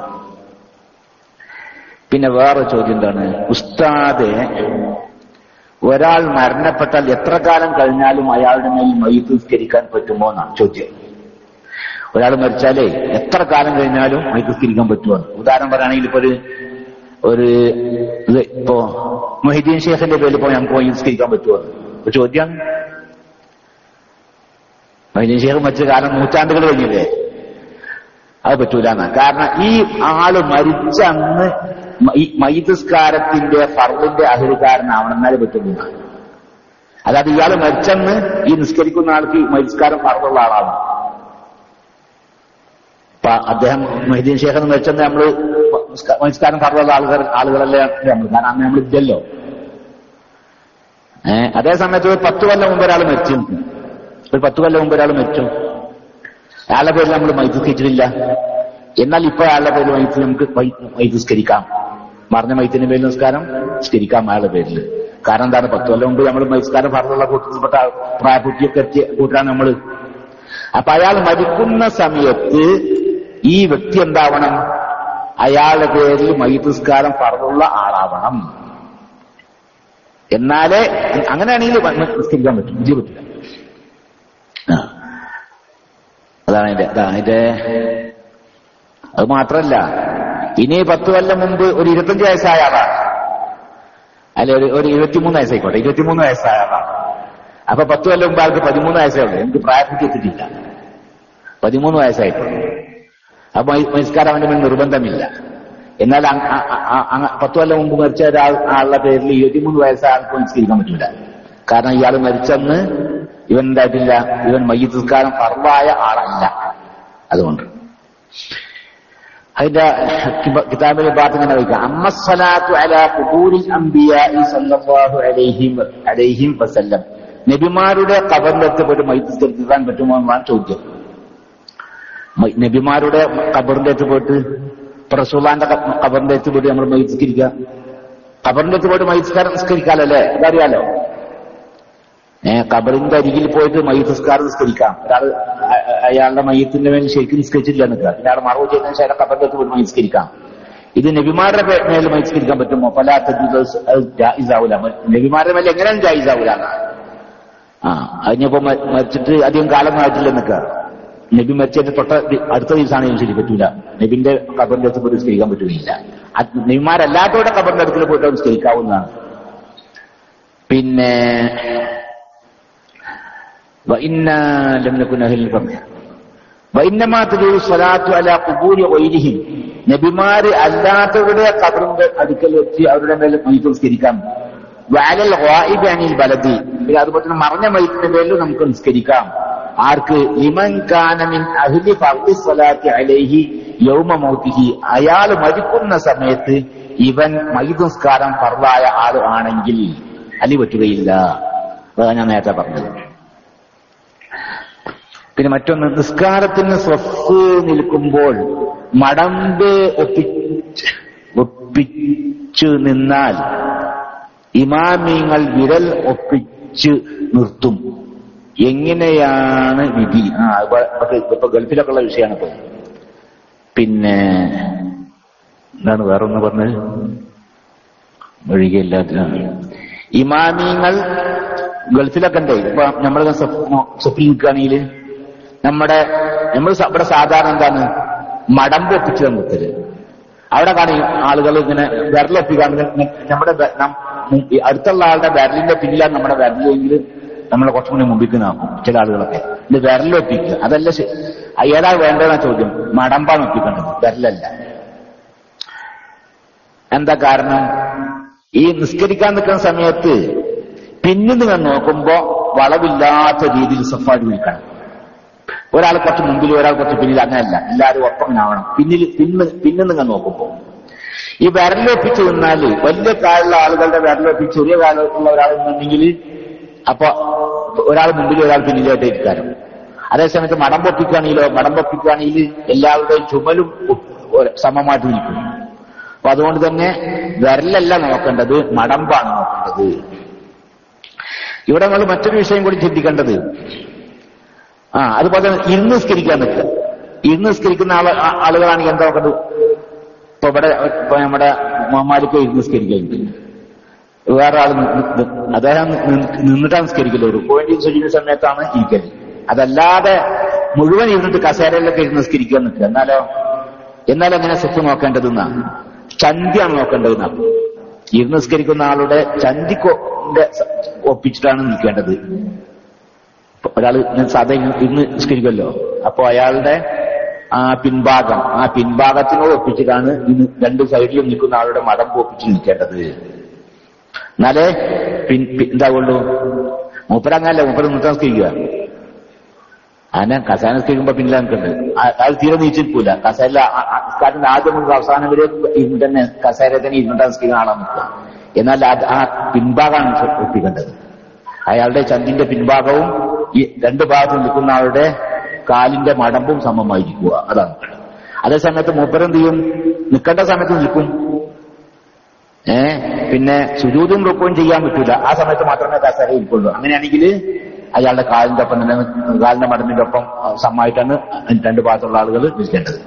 പിന്നെ വേറെ ചോദ്യം എന്താണ് ഉസ്താദെ ഒരാൾ മരണപ്പെട്ടാൽ എത്ര കാലം കഴിഞ്ഞാലും അയാളുടെ മേൽ മയ്യത്ത് നിസ്കരിക്കാൻ പറ്റുമോ എന്നാണ് ചോദ്യം ഒരാൾ മരിച്ചാലേ എത്ര കാലം കഴിഞ്ഞാലും മയ്യത്ത് നിസ്കരിക്കാൻ പറ്റുമോ ഉദാഹരണം പറയുകയാണെങ്കിൽ ഇപ്പൊ ഒരു ഒരു ഇത് ഇപ്പോ മൊഹിദ്ദീൻ ഷേഖിന്റെ പേരിൽ പോയി നമുക്ക് മയ്യത്ത് നിസ്കരിക്കാൻ പറ്റുമോ ഒരു ചോദ്യം മൊഹിദ്ദീൻ ഷേഖ് മരിച്ച കാലം നൂറ്റാണ്ടുകൾ കഴിഞ്ഞില്ലേ അത് പറ്റൂല എന്നാ കാരണം ഈ ആള് മരിച്ച അന്ന് മ- ഈ മൈതസ്കാരത്തിന്റെ ഫർദിന്റെ അഹിൽക്കാരനാവണമെന്നാലേ പറ്റുന്നു അതായത് ഇയാൾ മരിച്ചെന്ന് ഈ നിസ്കരിക്കുന്ന ആൾക്ക് ഈ മരിസ്കാരം ഫർദുള്ള ആളാണ് അപ്പൊ അദ്ദേഹം മൊഹീദ്ദീൻ ഷേഖ് മരിച്ചെന്ന് നമ്മള് മരിസ്കാരം ഫർദുള്ള ആളുകൾ ആളുകളല്ലേ നമ്മൾ കാരണം അന്ന് നമ്മൾ ഇല്ലല്ലോ ഏഹ് അതേ സമയത്ത് ഒരു പത്ത് കൊല്ലം മുമ്പ് ഒരാൾ മരിച്ചു ഒരു പത്ത് കൊല്ലം മുമ്പ് ഒരാൾ മരിച്ചു അയാളുടെ പേരിൽ നമ്മൾ മൈതുസ്കരിച്ചിട്ടില്ല എന്നാൽ ഇപ്പൊ അയാളുടെ പേരിൽ മൈത്ത് നമുക്ക് മൈതുസ്കരിക്കാം മറിഞ്ഞ മൈത്തിന്റെ പേരിൽ നിസ്കാരം സ്കരിക്കാം അയാളുടെ പേരിൽ കാരണം എന്താണ് പത്ത് കൊല്ലം മുമ്പ് നമ്മൾ മൈസ്കാരം പറഞ്ഞുള്ള കൂട്ടത്തിൽപ്പെട്ട പ്രായപൂർത്തിയൊക്കെ എത്തിയ കൂട്ടാണ് നമ്മൾ അപ്പൊ അയാൾ മരിക്കുന്ന സമയത്ത് ഈ വ്യക്തി എന്താവണം അയാളുടെ പേരിൽ മൈതുസ്കാരം പറഞ്ഞുള്ള ആളാവണം എന്നാലേ അങ്ങനെയാണെങ്കിൽ നിസ്കരിക്കാൻ പറ്റും ഇത് പറ്റില്ല ആ. അതാണ് അതിന്റെ അതാണ് അതിന്റെ അത് മാത്രല്ല ഇനി പത്ത് കൊല്ലം മുമ്പ് ഒരു ഇരുപത്തഞ്ച് വയസ്സായ ആളാണ് അല്ലെ ഒരു ഒരു ഇരുപത്തിമൂന്ന് വയസ്സായിക്കോട്ടെ ഇരുപത്തിമൂന്ന് വയസ്സായ ആളാണ് അപ്പൊ പത്ത് കൊല്ലം മുമ്പ് ആൾക്ക് പതിമൂന്ന് വയസ്സേ ഉള്ളൂ എനിക്ക് പ്രായപൂർത്തി എത്തിയിട്ടില്ല പതിമൂന്ന് വയസ്സായിട്ടുള്ളൂ അപ്പൊ മരിസ്കാരം അവന്റെ മേൽ നിർബന്ധമില്ല എന്നാൽ അങ്- അ- അ- അ- പത്ത് കൊല്ലം മുമ്പ് മരിച്ച ഒരാൾ ആളുടെ പേരിൽ ഇരുപത്തിമൂന്ന് വയസ്സായ ആൾക്ക് നിസ്കരിക്കാൻ പറ്റില്ല കാരണം ഇയാൾ മരിച്ചെന്ന് ഇവൻ എന്തായിട്ടില്ല ഇവൻ മയ്യത്തുസ്കാരം ഫർവായ ആളല്ല അതുകൊണ്ട് അതിന്റെ കിബ- കിതാബിലെ ഭാഗത്ത് ഇങ്ങനെ വയ്ക്കാം അമ്മസ്സലാത്തു അലാ ഖുബൂരിൽ അംബിയാഇ സല്ലല്ലാഹു അലൈഹി വ- അലൈഹിം വസല്ലം നബിമാരുടെ കബറിലെത്തി പോയിട്ട് മൈത്തിസ്കരിക്കാൻ പറ്റുമോ എന്നാണ് ചോദ്യം മ- നബിമാരുടെ കബറിന്റെ അടുത്ത് പോയിട്ട് ഇപ്പൊ റസൂലാന്റെ ക- കബറിന്റെ അടുത്ത് പോയിട്ട് നമ്മൾ മൈത്തിസ്കരിക്കുക കബറിന്റെ അടുത്ത് പോയിട്ട് മൈത്തിസ്കാരം നിസ്കരിക്കാലല്ലേ അതറിയാലോ ഏഹ് കബറിന്റെ അരികിൽ പോയിട്ട് മയ്യത്ത് നിസ്കാരം നിസ്കരിക്കാം ഒരാൾ അ- അ- അയാളുടെ മയ്യത്തിന്റെ മേൽ ശരിക്കും നിസ്കരിച്ചില്ല നിൽക്കുക ഇയാൾ മറവ് ചെയ്തതിനു ശേഷം കബറിന്റെ അടുത്ത് പോയിട്ട് മൈസ്കരിക്കാം ഇത് നബിമാരുടെ പേ- മേൽ മൈസ്കരിക്കാൻ പറ്റുമോ പല ജായിസാവൂല നബിമാരുടെ മേൽ എങ്ങനെയാണ് ജായിസാവൂല ആ അതിനിപ്പോ മ- മരിച്ചിട്ട് അധികം കാലം ആയിട്ടില്ല നിൽക്കുക നബി മരിച്ചതിന്റെ തൊട്ട ദി- അടുത്ത ദിവസമാണ് ശരി പറ്റൂല നബിന്റെ കബറിന്റെ അടുത്ത് പോയിട്ട് നിസ്കരിക്കാൻ പറ്റുകയില്ല അത് നബിമാരല്ലാത്തവരുടെ കബറിന്റെ അടുത്ത് പോയിട്ട് നിസ്കരിക്കാവുന്നതാണ് പിന്നെ وإنا لم نكن أهل الفضل وإنما تجوز الصلاة على قبور غيرهم നബിമാര് അല്ലാത്തവരുടെ കബറിന്റെ അടുക്കൽ വെച്ച് അവരുടെ മേൽ മയ്യത്ത് നിസ്കരിക്കാം വാലൽ ഗായിബ് അനിൽ ബലദി പിന്നെ അതുപോലെ തന്നെ മറഞ്ഞ മയ്യത്തിന്റെ മേലും നമുക്ക് നിസ്കരിക്കാം ആർക്ക് ലിമൻ കാന മിൻ അഹ്ലി ഫർദി സ്വലാത്തി അലൈഹി യൗമ മൗതിഹി അയാൾ മരിക്കുന്ന സമയത്ത് ഇവൻ മയ്യത്ത് നിസ്കാരം ഫർദായ ആൾ ആണെങ്കിൽ അലി പറ്റുകയില്ല അതാണ് ഞാൻ നേരത്തെ പറഞ്ഞത് പിന്നെ മറ്റൊന്ന് നിസ്കാരത്തിന് സ്വസ് നിൽക്കുമ്പോൾ മടമ്പ് ഒപ്പിച്ച് ഒപ്പിച്ചു നിന്നാൽ ഇമാമിങ്ങൾ വിരൽ ഒപ്പിച്ച് നിർത്തും എങ്ങനെയാണ് വിധി ആ ഇപ്പൊ ഇപ്പൊ ഗൾഫിലൊക്കെ ഉള്ള വിഷയമാണ് ഇപ്പൊ പിന്നെ എന്താണ് വേറൊന്ന് പറഞ്ഞത് ഒഴികയില്ലാത്ത ഇമാമിങ്ങൾ ഗൾഫിലൊക്കെ ഉണ്ട് ഇപ്പൊ നമ്മൾ സ്വപ്നം നിൽക്കുകയാണെങ്കിൽ നമ്മുടെ നമ്മൾ സ- ഇവിടെ സാധാരണ എന്താണ് മടമ്പ് ഒപ്പിച്ച് നിർത്തല് അവിടെ കാണും ആളുകൾ ഇങ്ങനെ വിരലൊപ്പിക്കാണ്ട് ഇങ്ങനെ നമ്മുടെ ബെ- നം- മു- ഈ അടുത്തുള്ള ആളുടെ വിരലിന്റെ പിന്നിലാണ് നമ്മുടെ വിരലെങ്കിൽ നമ്മളെ കുറച്ചും കൂടി മുമ്പിക്ക് നോക്കും ചില ആളുകളൊക്കെ ഇത് വിരലൊപ്പിക്കുക അതല്ല ശ- ആ ഏതാ വേണ്ടതെന്ന ചോദ്യം മടമ്പാണ് ഒപ്പിക്കേണ്ടത് വിരലല്ല എന്താ കാരണം ഈ നിസ്കരിക്കാൻ നിൽക്കുന്ന സമയത്ത് പിന്നിൽ നിങ്ങൾ നോക്കുമ്പോ വളവില്ലാത്ത രീതിയിൽ സഫാരി നിൽക്കണം ഒരാൾ കുറച്ച് മുമ്പിൽ ഒരാൾ കുറച്ച് പിന്നിൽ അങ്ങനെയല്ല എല്ലാവരും ഒപ്പം ആവണം പിന്നിൽ പിന്ന് പിന്നിൽ നിങ്ങൾ നോക്കുമ്പോ ഈ വിരലൊപ്പിച്ച് നിന്നാല് വലിയ കാലുള്ള ആളുകളുടെ വിരലൊപ്പിച്ച് ചെറിയ കാലത്തുള്ള ഒരാൾ നിന്നുണ്ടെങ്കിൽ അപ്പൊ ഒരാൾ മുമ്പിൽ ഒരാൾ പിന്നിലായിട്ട് ഇരിക്കാനും അതേസമയത്ത് മടം പൊപ്പിക്കുകയാണെങ്കിലോ മടം പൊപ്പിക്കുകയാണെങ്കിൽ എല്ലാവരുടെയും ചുമലും ഒ- സമമായിട്ട് നിൽക്കും അപ്പൊ അതുകൊണ്ട് തന്നെ വിരലല്ല നോക്കേണ്ടത് മടമ്പാണ് നോക്കേണ്ടത് ഇവിടെ നമ്മൾ മറ്റൊരു വിഷയം കൂടി ചിന്തിക്കേണ്ടത് ആ അതുപോലെ തന്നെ ഇരുന്ന് സ്കരിക്കാൻ നിൽക്കുക ഇരുന്ന് സ്കരിക്കുന്ന ആള് ആ- ആളുകളാണെങ്കിൽ എന്താ നോക്കേണ്ടത് ഇപ്പൊ ഇവിടെ ഇപ്പൊ നമ്മുടെ മുഹമ്മാലിക്ക് ഇരുന്ന് സ്കരിക്കുന്നുണ്ട് വേറെ ആൾ അദ്ദേഹം നി- നിന്നിട്ടാണ് സ്കരിക്കല് ഒരു പോയിന്റ് ചെയ്യുന്ന സമയത്താണ് ഇരിക്കല് അതല്ലാതെ മുഴുവൻ ഇരുന്നിട്ട് കസേരയിലൊക്കെ ഇരുന്ന് സ്കരിക്കാൻ നിൽക്കുക എന്നാലോ എന്നാലും എങ്ങനെ സെറ്റ് നോക്കേണ്ടതെന്നാ ചന്തിയാണ് നോക്കേണ്ടതെന്നാണ് ഇരുന്ന് സ്കരിക്കുന്ന ആളുടെ ചന്തിക്കൊന്റെ ഒപ്പിച്ചിട്ടാണ് നിൽക്കേണ്ടത് ഇപ്പൊ ഒരാള് ഞാൻ സാധാരണ ഇരുന്ന് ഇരുന്ന് സ്കരിക്കുമല്ലോ അപ്പൊ അയാളുടെ ആ പിൻഭാഗം ആ പിൻഭാഗത്തിനോട് ഒപ്പിച്ചിട്ടാണ് ഇന്ന് രണ്ട് സൈഡിലും നിൽക്കുന്ന ആളുടെ മടമ്പ് ഒപ്പിച്ച് നിൽക്കേണ്ടത് എന്നാലേ പിൻ പി- എന്താവുള്ളൂ മൂപ്പരങ്ങല്ല മൂപ്പര് നിർത്താസ്കരിക്കുക അങ്ങനെ കസാന നിസ്കരിക്കുമ്പോ പിന്നിലെ നിൽക്കുന്നുണ്ട് അത് തീരെ നീച്ചിരിക്കൂല കസേര കാട്ടിന്റെ ആദ്യം മുതൽ അവസാനം വരെ ഇരുന്ന് തന്നെ കസേര തന്നെ ഇരുന്നിട്ടാണ് നിസ്കരിക്കുന്ന ആളാണ് നിൽക്കുക എന്നാൽ അത് ആ പിൻഭാഗമാണ് ഒപ്പിക്കേണ്ടത് അയാളുടെ ചന്തിന്റെ പിൻഭാഗവും ഈ രണ്ട് ഭാഗത്ത് നിൽക്കുന്ന ആളുടെ കാലിന്റെ മടമ്പും സമമായിരിക്കുക അതാണ് അതേ സമയത്ത് മൂപ്പരെന്ത് ചെയ്യും നിൽക്കേണ്ട സമയത്ത് നിൽക്കും ഏ പിന്നെ സുജൂതും റുക്കും ചെയ്യാൻ പറ്റൂല ആ സമയത്ത് മാത്രമേ കസേര ഇരിക്കുള്ളൂ അങ്ങനെയാണെങ്കിൽ അയാളുടെ കാലിന്റെ ഒപ്പം തന്നെ കാലിന്റെ മടമ്പിന്റെ ഒപ്പം സമ്മമായിട്ടാണ് രണ്ട് ഭാഗത്തുള്ള ആളുകൾ നിൽക്കേണ്ടത്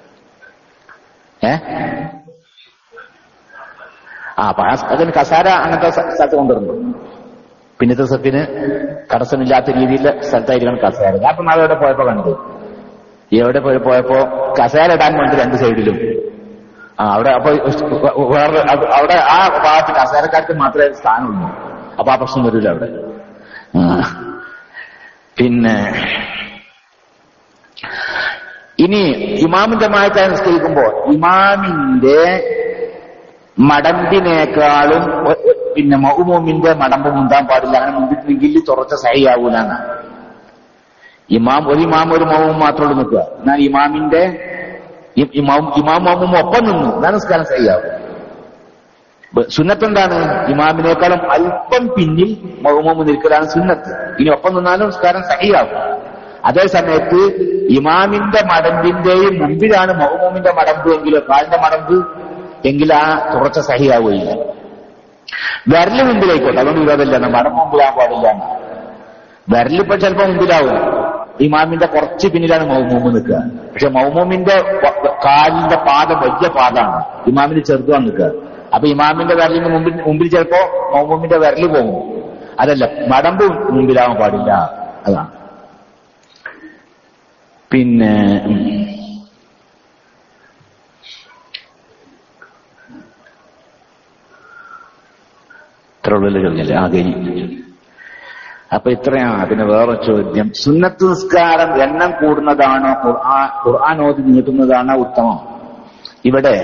ഏ ആ അപ്പൊ ആ അതിന് കസാര അങ്ങനത്തെ സ്ഥ- സ്ഥലത്ത് കൊണ്ടുവരുന്നു പിന്നത്തെ സത്തിന് തടസ്സമില്ലാത്ത രീതിയിൽ സ്ഥലത്തായിരിക്കണം കസേര ഞാൻ ഇപ്പൊ നാളെ എവിടെ പോയപ്പോ കണ്ടു എവിടെ പോയി പോയപ്പോ കസേര ഇടാൻ വേണ്ടി രണ്ട് സൈഡിലും ആ അവിടെ അപ്പൊ വേറെ അത് അവിടെ ആ ഭാഗത്ത് കസേരക്കാർക്ക് മാത്രമേ സ്ഥാനമുള്ളൂ അപ്പൊ ആ പ്രശ്നം വരില്ല അവിടെ ആ. പിന്നെ ഇനി ഇമാമിന്റെ മായത്തായി നിസ്കരിക്കുമ്പോൾ ഇമാമിന്റെ മടമ്പിനേക്കാളും ഒ- ഒ- പിന്നെ മൗമൂമിന്റെ മടമ്പ് മുന്താൻ പാടില്ല അങ്ങനെ മുന്തിട്ടുണ്ടെങ്കിൽ തുറച്ച സഹിയാവൂലാണ് ഇമാം ഒരു ഇമാം ഒരു മൗമും മാത്രമേ നിൽക്കുക എന്നാൽ ഇമാമിന്റെ ഇ- ഇമാം ഇമാം മൗമും ഒപ്പം നിന്നു എന്നാണ് നിസ്കാരം സഹിയാവും ബ- സുന്നത്ത് എന്താണ് ഇമാമിനേക്കാളും അല്പം പിന്നിൽ മൗമൂമ് നിൽക്കലാണ് സുന്നത്ത് ഇനി ഒപ്പം നിന്നാലും നിസ്കാരം സഹിയാവും അതേ സമയത്ത് ഇമാമിന്റെ മടമ്പിന്റെയും മുമ്പിലാണ് മൗമൂമിന്റെ മടമ്പ് എങ്കിലോ കാലിന്റെ മടമ്പ് എങ്കിൽ ആ തുറച്ച സഹിയാവുകയില്ല വിരല് മുമ്പിലായിക്കോട്ടെ അതൊന്നും വിരോധമില്ല മടം മുമ്പിലാകാൻ പാടില്ല വിരലിപ്പോ ചിലപ്പോ മുമ്പിലാവും ഇമാമിന്റെ കുറച്ച് പിന്നിലാണ് മൗമൂമ് നിൽക്കുക പക്ഷെ മൗമൂമിന്റെ വ- കാലിന്റെ പാദം വലിയ പാദമാണ് ഇമാമിന് ചെറുതാണ് നിൽക്കുക അപ്പൊ ഇമാമിന്റെ വിരലിന് മുമ്പിൽ മുമ്പിൽ ചിലപ്പോ മൗമൂമിന്റെ വിരല് പോകും അതല്ല മടമ്പ് മുമ്പിലാവാൻ പാടില്ല അതാണ് പിന്നെ ഉം. ഇത്ര ഉള്ളു ചോദ്യല്ലേ ആ കഴിഞ്ഞു അപ്പൊ ഇത്രയാണ് പിന്നെ വേറെ ചോദ്യം സുന്നത്ത് നിസ്കാരം എണ്ണം കൂടുന്നതാണോ ഖുർആൻ ഖുർആൻ ഓതി നീട്ടുന്നതാണോ ഉത്തമം ഇവിടെ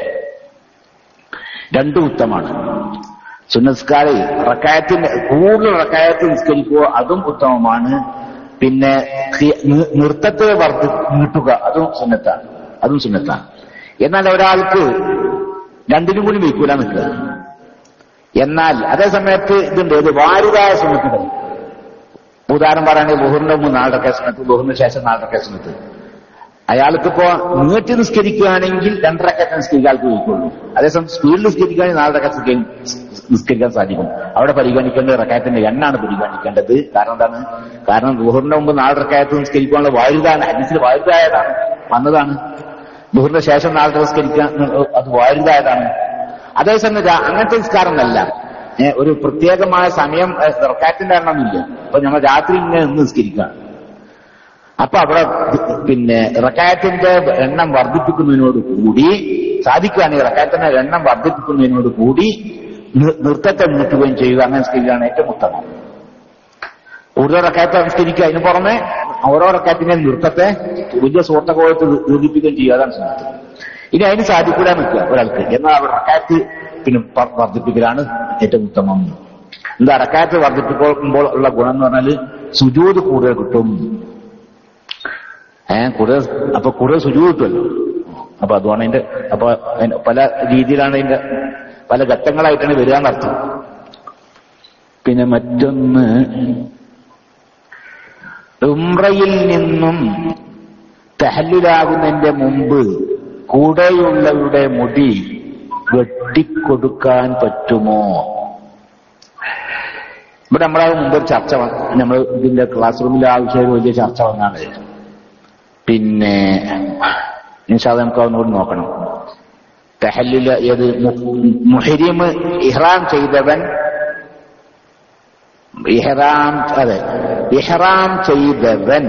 രണ്ടും ഉത്തമാണ് സുന്നസ്കാരി റക്കായത്തിന്റെ കൂടുതൽ റക്കായത്ത് നിസ്കരിക്കുക അതും ഉത്തമമാണ് പിന്നെ ഹി- നി- നൃത്തത്തെ വർദ്ധി നീട്ടുക അതും സുന്നത്താണ് അതും സുന്നത്താണ് എന്നാൽ ഒരാൾക്ക് രണ്ടിനും കൂടി വയ്ക്കൂല നിൽക്കുക എന്നാൽ അതേ സമയത്ത് ഇതുണ്ട് ഇത് വാരിതായ സുന്നത്തുകൾ ഉദാഹരണം പറയുകയാണെങ്കിൽ ബഹുറിന്റെ മുമ്പ് നാലരക്കെ സമയത്ത് ബഹുറിന് ശേഷം നാലരക്കെ സമയത്ത് അയാൾക്കിപ്പോ നീട്ടി നിസ്കരിക്കുകയാണെങ്കിൽ രണ്ടരക്കത്ത് നിസ്കരിക്കാൻ ആൾക്ക് വയ്ക്കുള്ളൂ അതേസമയം സ്പീഡിൽ നിസ്കരിക്കുകയാണെങ്കിൽ നാലരക്കത്ത് നിസ്കരിക്കാൻ സാധിക്കും അവിടെ പരിഗണിക്കേണ്ടത് റക്കായത്തിന്റെ എണ്ണാണ് പരിഗണിക്കേണ്ടത് കാരണം എന്താണ് കാരണം ബുഹറിന്റെ മുമ്പ് നാലരക്കായത്ത് നിസ്കരിക്കാനുള്ള വായുതാണ് ഹദീസിൽ വായുതായതാണ് വന്നതാണ് ബുഹറിന്റെ ശേഷം നാലര നിസ്കരിക്കാൻ അത് വായുതായതാണ് അതേസമയം രാ- അങ്ങനത്തെ നിസ്കാരമല്ല ഏ, ഒരു പ്രത്യേകമായ സമയം റക്കായത്തിന്റെ എണ്ണമില്ല അപ്പൊ ഞങ്ങൾ രാത്രി ഇങ്ങനെ നിന്ന് നിസ്കരിക്കാം അപ്പൊ അവിടെ പിന്നെ റക്കായത്തിന്റെ എണ്ണം വർദ്ധിപ്പിക്കുന്നതിനോട് കൂടി സാധിക്കുകയാണെങ്കിൽ റക്കായത്തിന്റെ എണ്ണം വർദ്ധിപ്പിക്കുന്നതിനോട് കൂടി നി- നൃത്തത്തെ നീട്ടുകയും ചെയ്യുക അങ്ങനെ നിസ്കരിക്കുകയാണ് ഏറ്റവും ഉത്തമം കൂടുതൽ റക്കായത്തെ നിസ്കരിക്കുക അതിന് പുറമെ ഓരോ റക്കായത്തിന്റെ നൃത്തത്തെ വലിയ സുഹൃത്തുക്കോളത്ത് ദീപിക്കുകയും ചെയ്യുക അതാണ് സുന്നത്ത് ഇനി അതിന് സാധിക്കൂല നിൽക്കുക ഒരാൾക്ക് എന്നാൽ അവർ റക്കായത്ത് പിന്നെ പ- വർദ്ധിപ്പിക്കലാണ് ഏറ്റവും ഉത്തമം എന്താ റക്കായത്ത് വർദ്ധിപ്പിക്കുമ്പോൾ ഉള്ള ഗുണം എന്ന് പറഞ്ഞാൽ സുജൂത് കൂടുതൽ കിട്ടും ഏഹ് കൂടുതൽ അപ്പൊ കൂടുതൽ സുജു കിട്ടുമല്ലോ അപ്പൊ അതുകൊണ്ട് അതിന്റെ അപ്പൊ അതിന് പല രീതിയിലാണ് അതിന്റെ പല ഘട്ടങ്ങളായിട്ടാണ് വരിക എന്നർത്ഥം പിന്നെ മറ്റൊന്ന് ഉംറയിൽ നിന്നും തഹല്ലിലാകുന്നതിന്റെ മുമ്പ് കൂടെയുള്ളവരുടെ മുടി വെട്ടിക്കൊടുക്കാൻ പറ്റുമോ ഇവിടെ നമ്മളെ മുമ്പ് ഒരു ചർച്ച നമ്മൾ ഇതിന്റെ ക്ലാസ് റൂമിൽ ആ വിഷയം വലിയ ചർച്ച വന്നാണ് പിന്നെ ഇൻഷാ നമുക്ക് ഒന്നുകൂടി നോക്കണം തെഹല്ലില് ഏത് മുഹരിമ് ഇഹ്റാം ചെയ്തവൻ ഇഹ്റാം അതെ ഇഹ്റാം ചെയ്തവൻ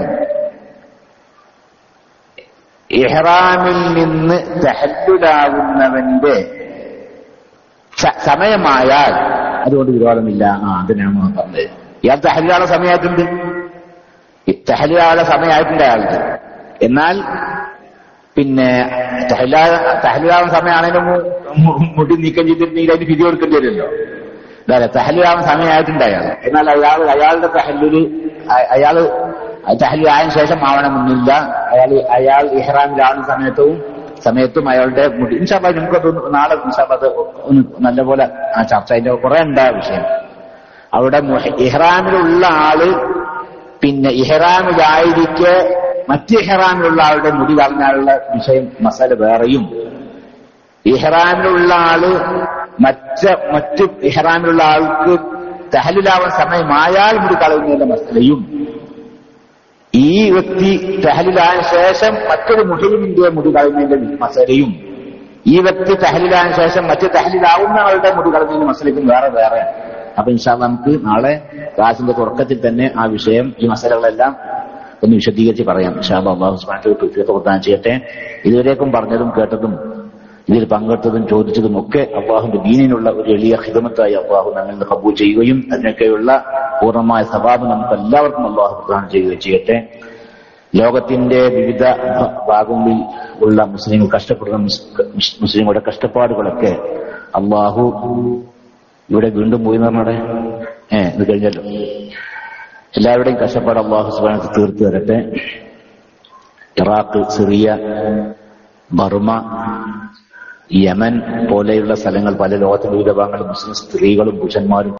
ഇഹ്റാമിൽ നിന്ന് തെഹല്ലുലാകുന്നവന്റെ സ- സമയമായാൽ അതുകൊണ്ട് വിരോധമില്ല ആ അതിനാണ് ഞാൻ പറഞ്ഞത് ഇയാൾ തെഹല്ലുലാളെ സമയമായിട്ടുണ്ട് തെഹല്ലുലാളെ സമയമായിട്ടുണ്ട് അയാൾക്ക് എന്നാൽ പിന്നെ തഹലിലാവുന്ന സമയമാണെങ്കിലും മുടി നീക്കം ചെയ്തിട്ടുണ്ടെങ്കിൽ അതിന് പിരി കൊടുക്കേണ്ടി വരുമല്ലോ അതെ തഹലിലാവുന്ന സമയമായിട്ടുണ്ട് അയാൾ എന്നാൽ അയാൾ അയാളുടെ തഹല്ലില് അയാള് തഹലിലായതിനു ശേഷം ആവണമെന്നില്ല അയാൾ അയാൾ ഇഹ്റാമിലാവുന്ന സമയത്തും സമയത്തും അയാളുടെ മുടി ഇൻഷാല്ല നമുക്കത് നാളെ ഇൻഷാല്ല അത് ഒന്ന് നല്ലപോലെ ആ ചർച്ച അതിന്റെ കുറെ ഉണ്ടായ വിഷയം അവിടെ മുഹ- ഇഹ്റാമിലുള്ള ആള് പിന്നെ ഇഹ്റാമിലായിരിക്കെ മറ്റ് ഇഹ്റാമിലുള്ള ആളുടെ മുടി കളഞ്ഞാലുള്ള വിഷയം മസാല വേറെയും ഇഹ്റാമിലുള്ള ആള് മറ്റ് മറ്റ് ഇഹ്റാമിലുള്ള ആൾക്ക് തഹലിലാവാൻ സമയമായാൽ മുടി കളയുന്നതിന്റെ മസലയും ഈ വ്യക്തി തഹലിലായ ശേഷം മറ്റൊരു മുഹലിമിന്റെ മുടി കളയുന്നതിന്റെ മസലയും ഈ വ്യക്തി തഹലിലായ ശേഷം മറ്റ് തഹലിലാവുന്ന ആളുടെ മുടി കളയുന്നതിന്റെ മസലയ്ക്കും വേറെ വേറെ അപ്പൊ ഇൻഷാ അല്ലാ നമുക്ക് നാളെ ക്ലാസിന്റെ തുടക്കത്തിൽ തന്നെ ആ വിഷയം ഈ മസലകളെല്ലാം ഒന്ന് വിശദീകരിച്ച് പറയാം ഇൻഷാ അല്ലാ അള്ളാഹു സുബ്ഹാനഹു വ തആല പ്രദാനം ചെയ്യട്ടെ ഇതുവരേക്കും പറഞ്ഞതും കേട്ടതും ഇതിൽ പങ്കെടുത്തതും ചോദിച്ചതും ഒക്കെ അള്ളാഹുന്റെ ദീനിനുള്ള ഒരു എളിയ ഹിതമത്തായി അള്ളാഹു നമ്മിൽ നിന്ന് കബൂൽ ചെയ്യുകയും അതിനൊക്കെയുള്ള പൂർണ്ണമായ സവാബ് നമുക്ക് എല്ലാവർക്കും അള്ളാഹു പ്രദാനം ചെയ്യുകയും ചെയ്യട്ടെ ലോകത്തിന്റെ വിവിധ ഭ- ഭാഗങ്ങളിൽ ഉള്ള മുസ്ലിങ്ങൾ കഷ്ടപ്പെടുന്ന മുസ്- മുസ്ലിങ്ങളുടെ കഷ്ടപ്പാടുകളൊക്കെ അള്ളാഹു ഇവിടെ വീണ്ടും പോയി എന്ന് പറഞ്ഞവിടെ ഏ ഇത് കഴിഞ്ഞല്ലോ എല്ലാവരുടെയും കഷ്ടപ്പാട് അള്ളാഹു സുബാനത്ത് തീർത്തു തരട്ടെ ഇറാഖ് സിറിയ ബർമ യമൻ പോലെയുള്ള സ്ഥലങ്ങൾ പല ലോകത്തിന്റെ വിവിധ ഭാഗങ്ങളിൽ മുസ്ലിം സ്ത്രീകളും പുരുഷന്മാരും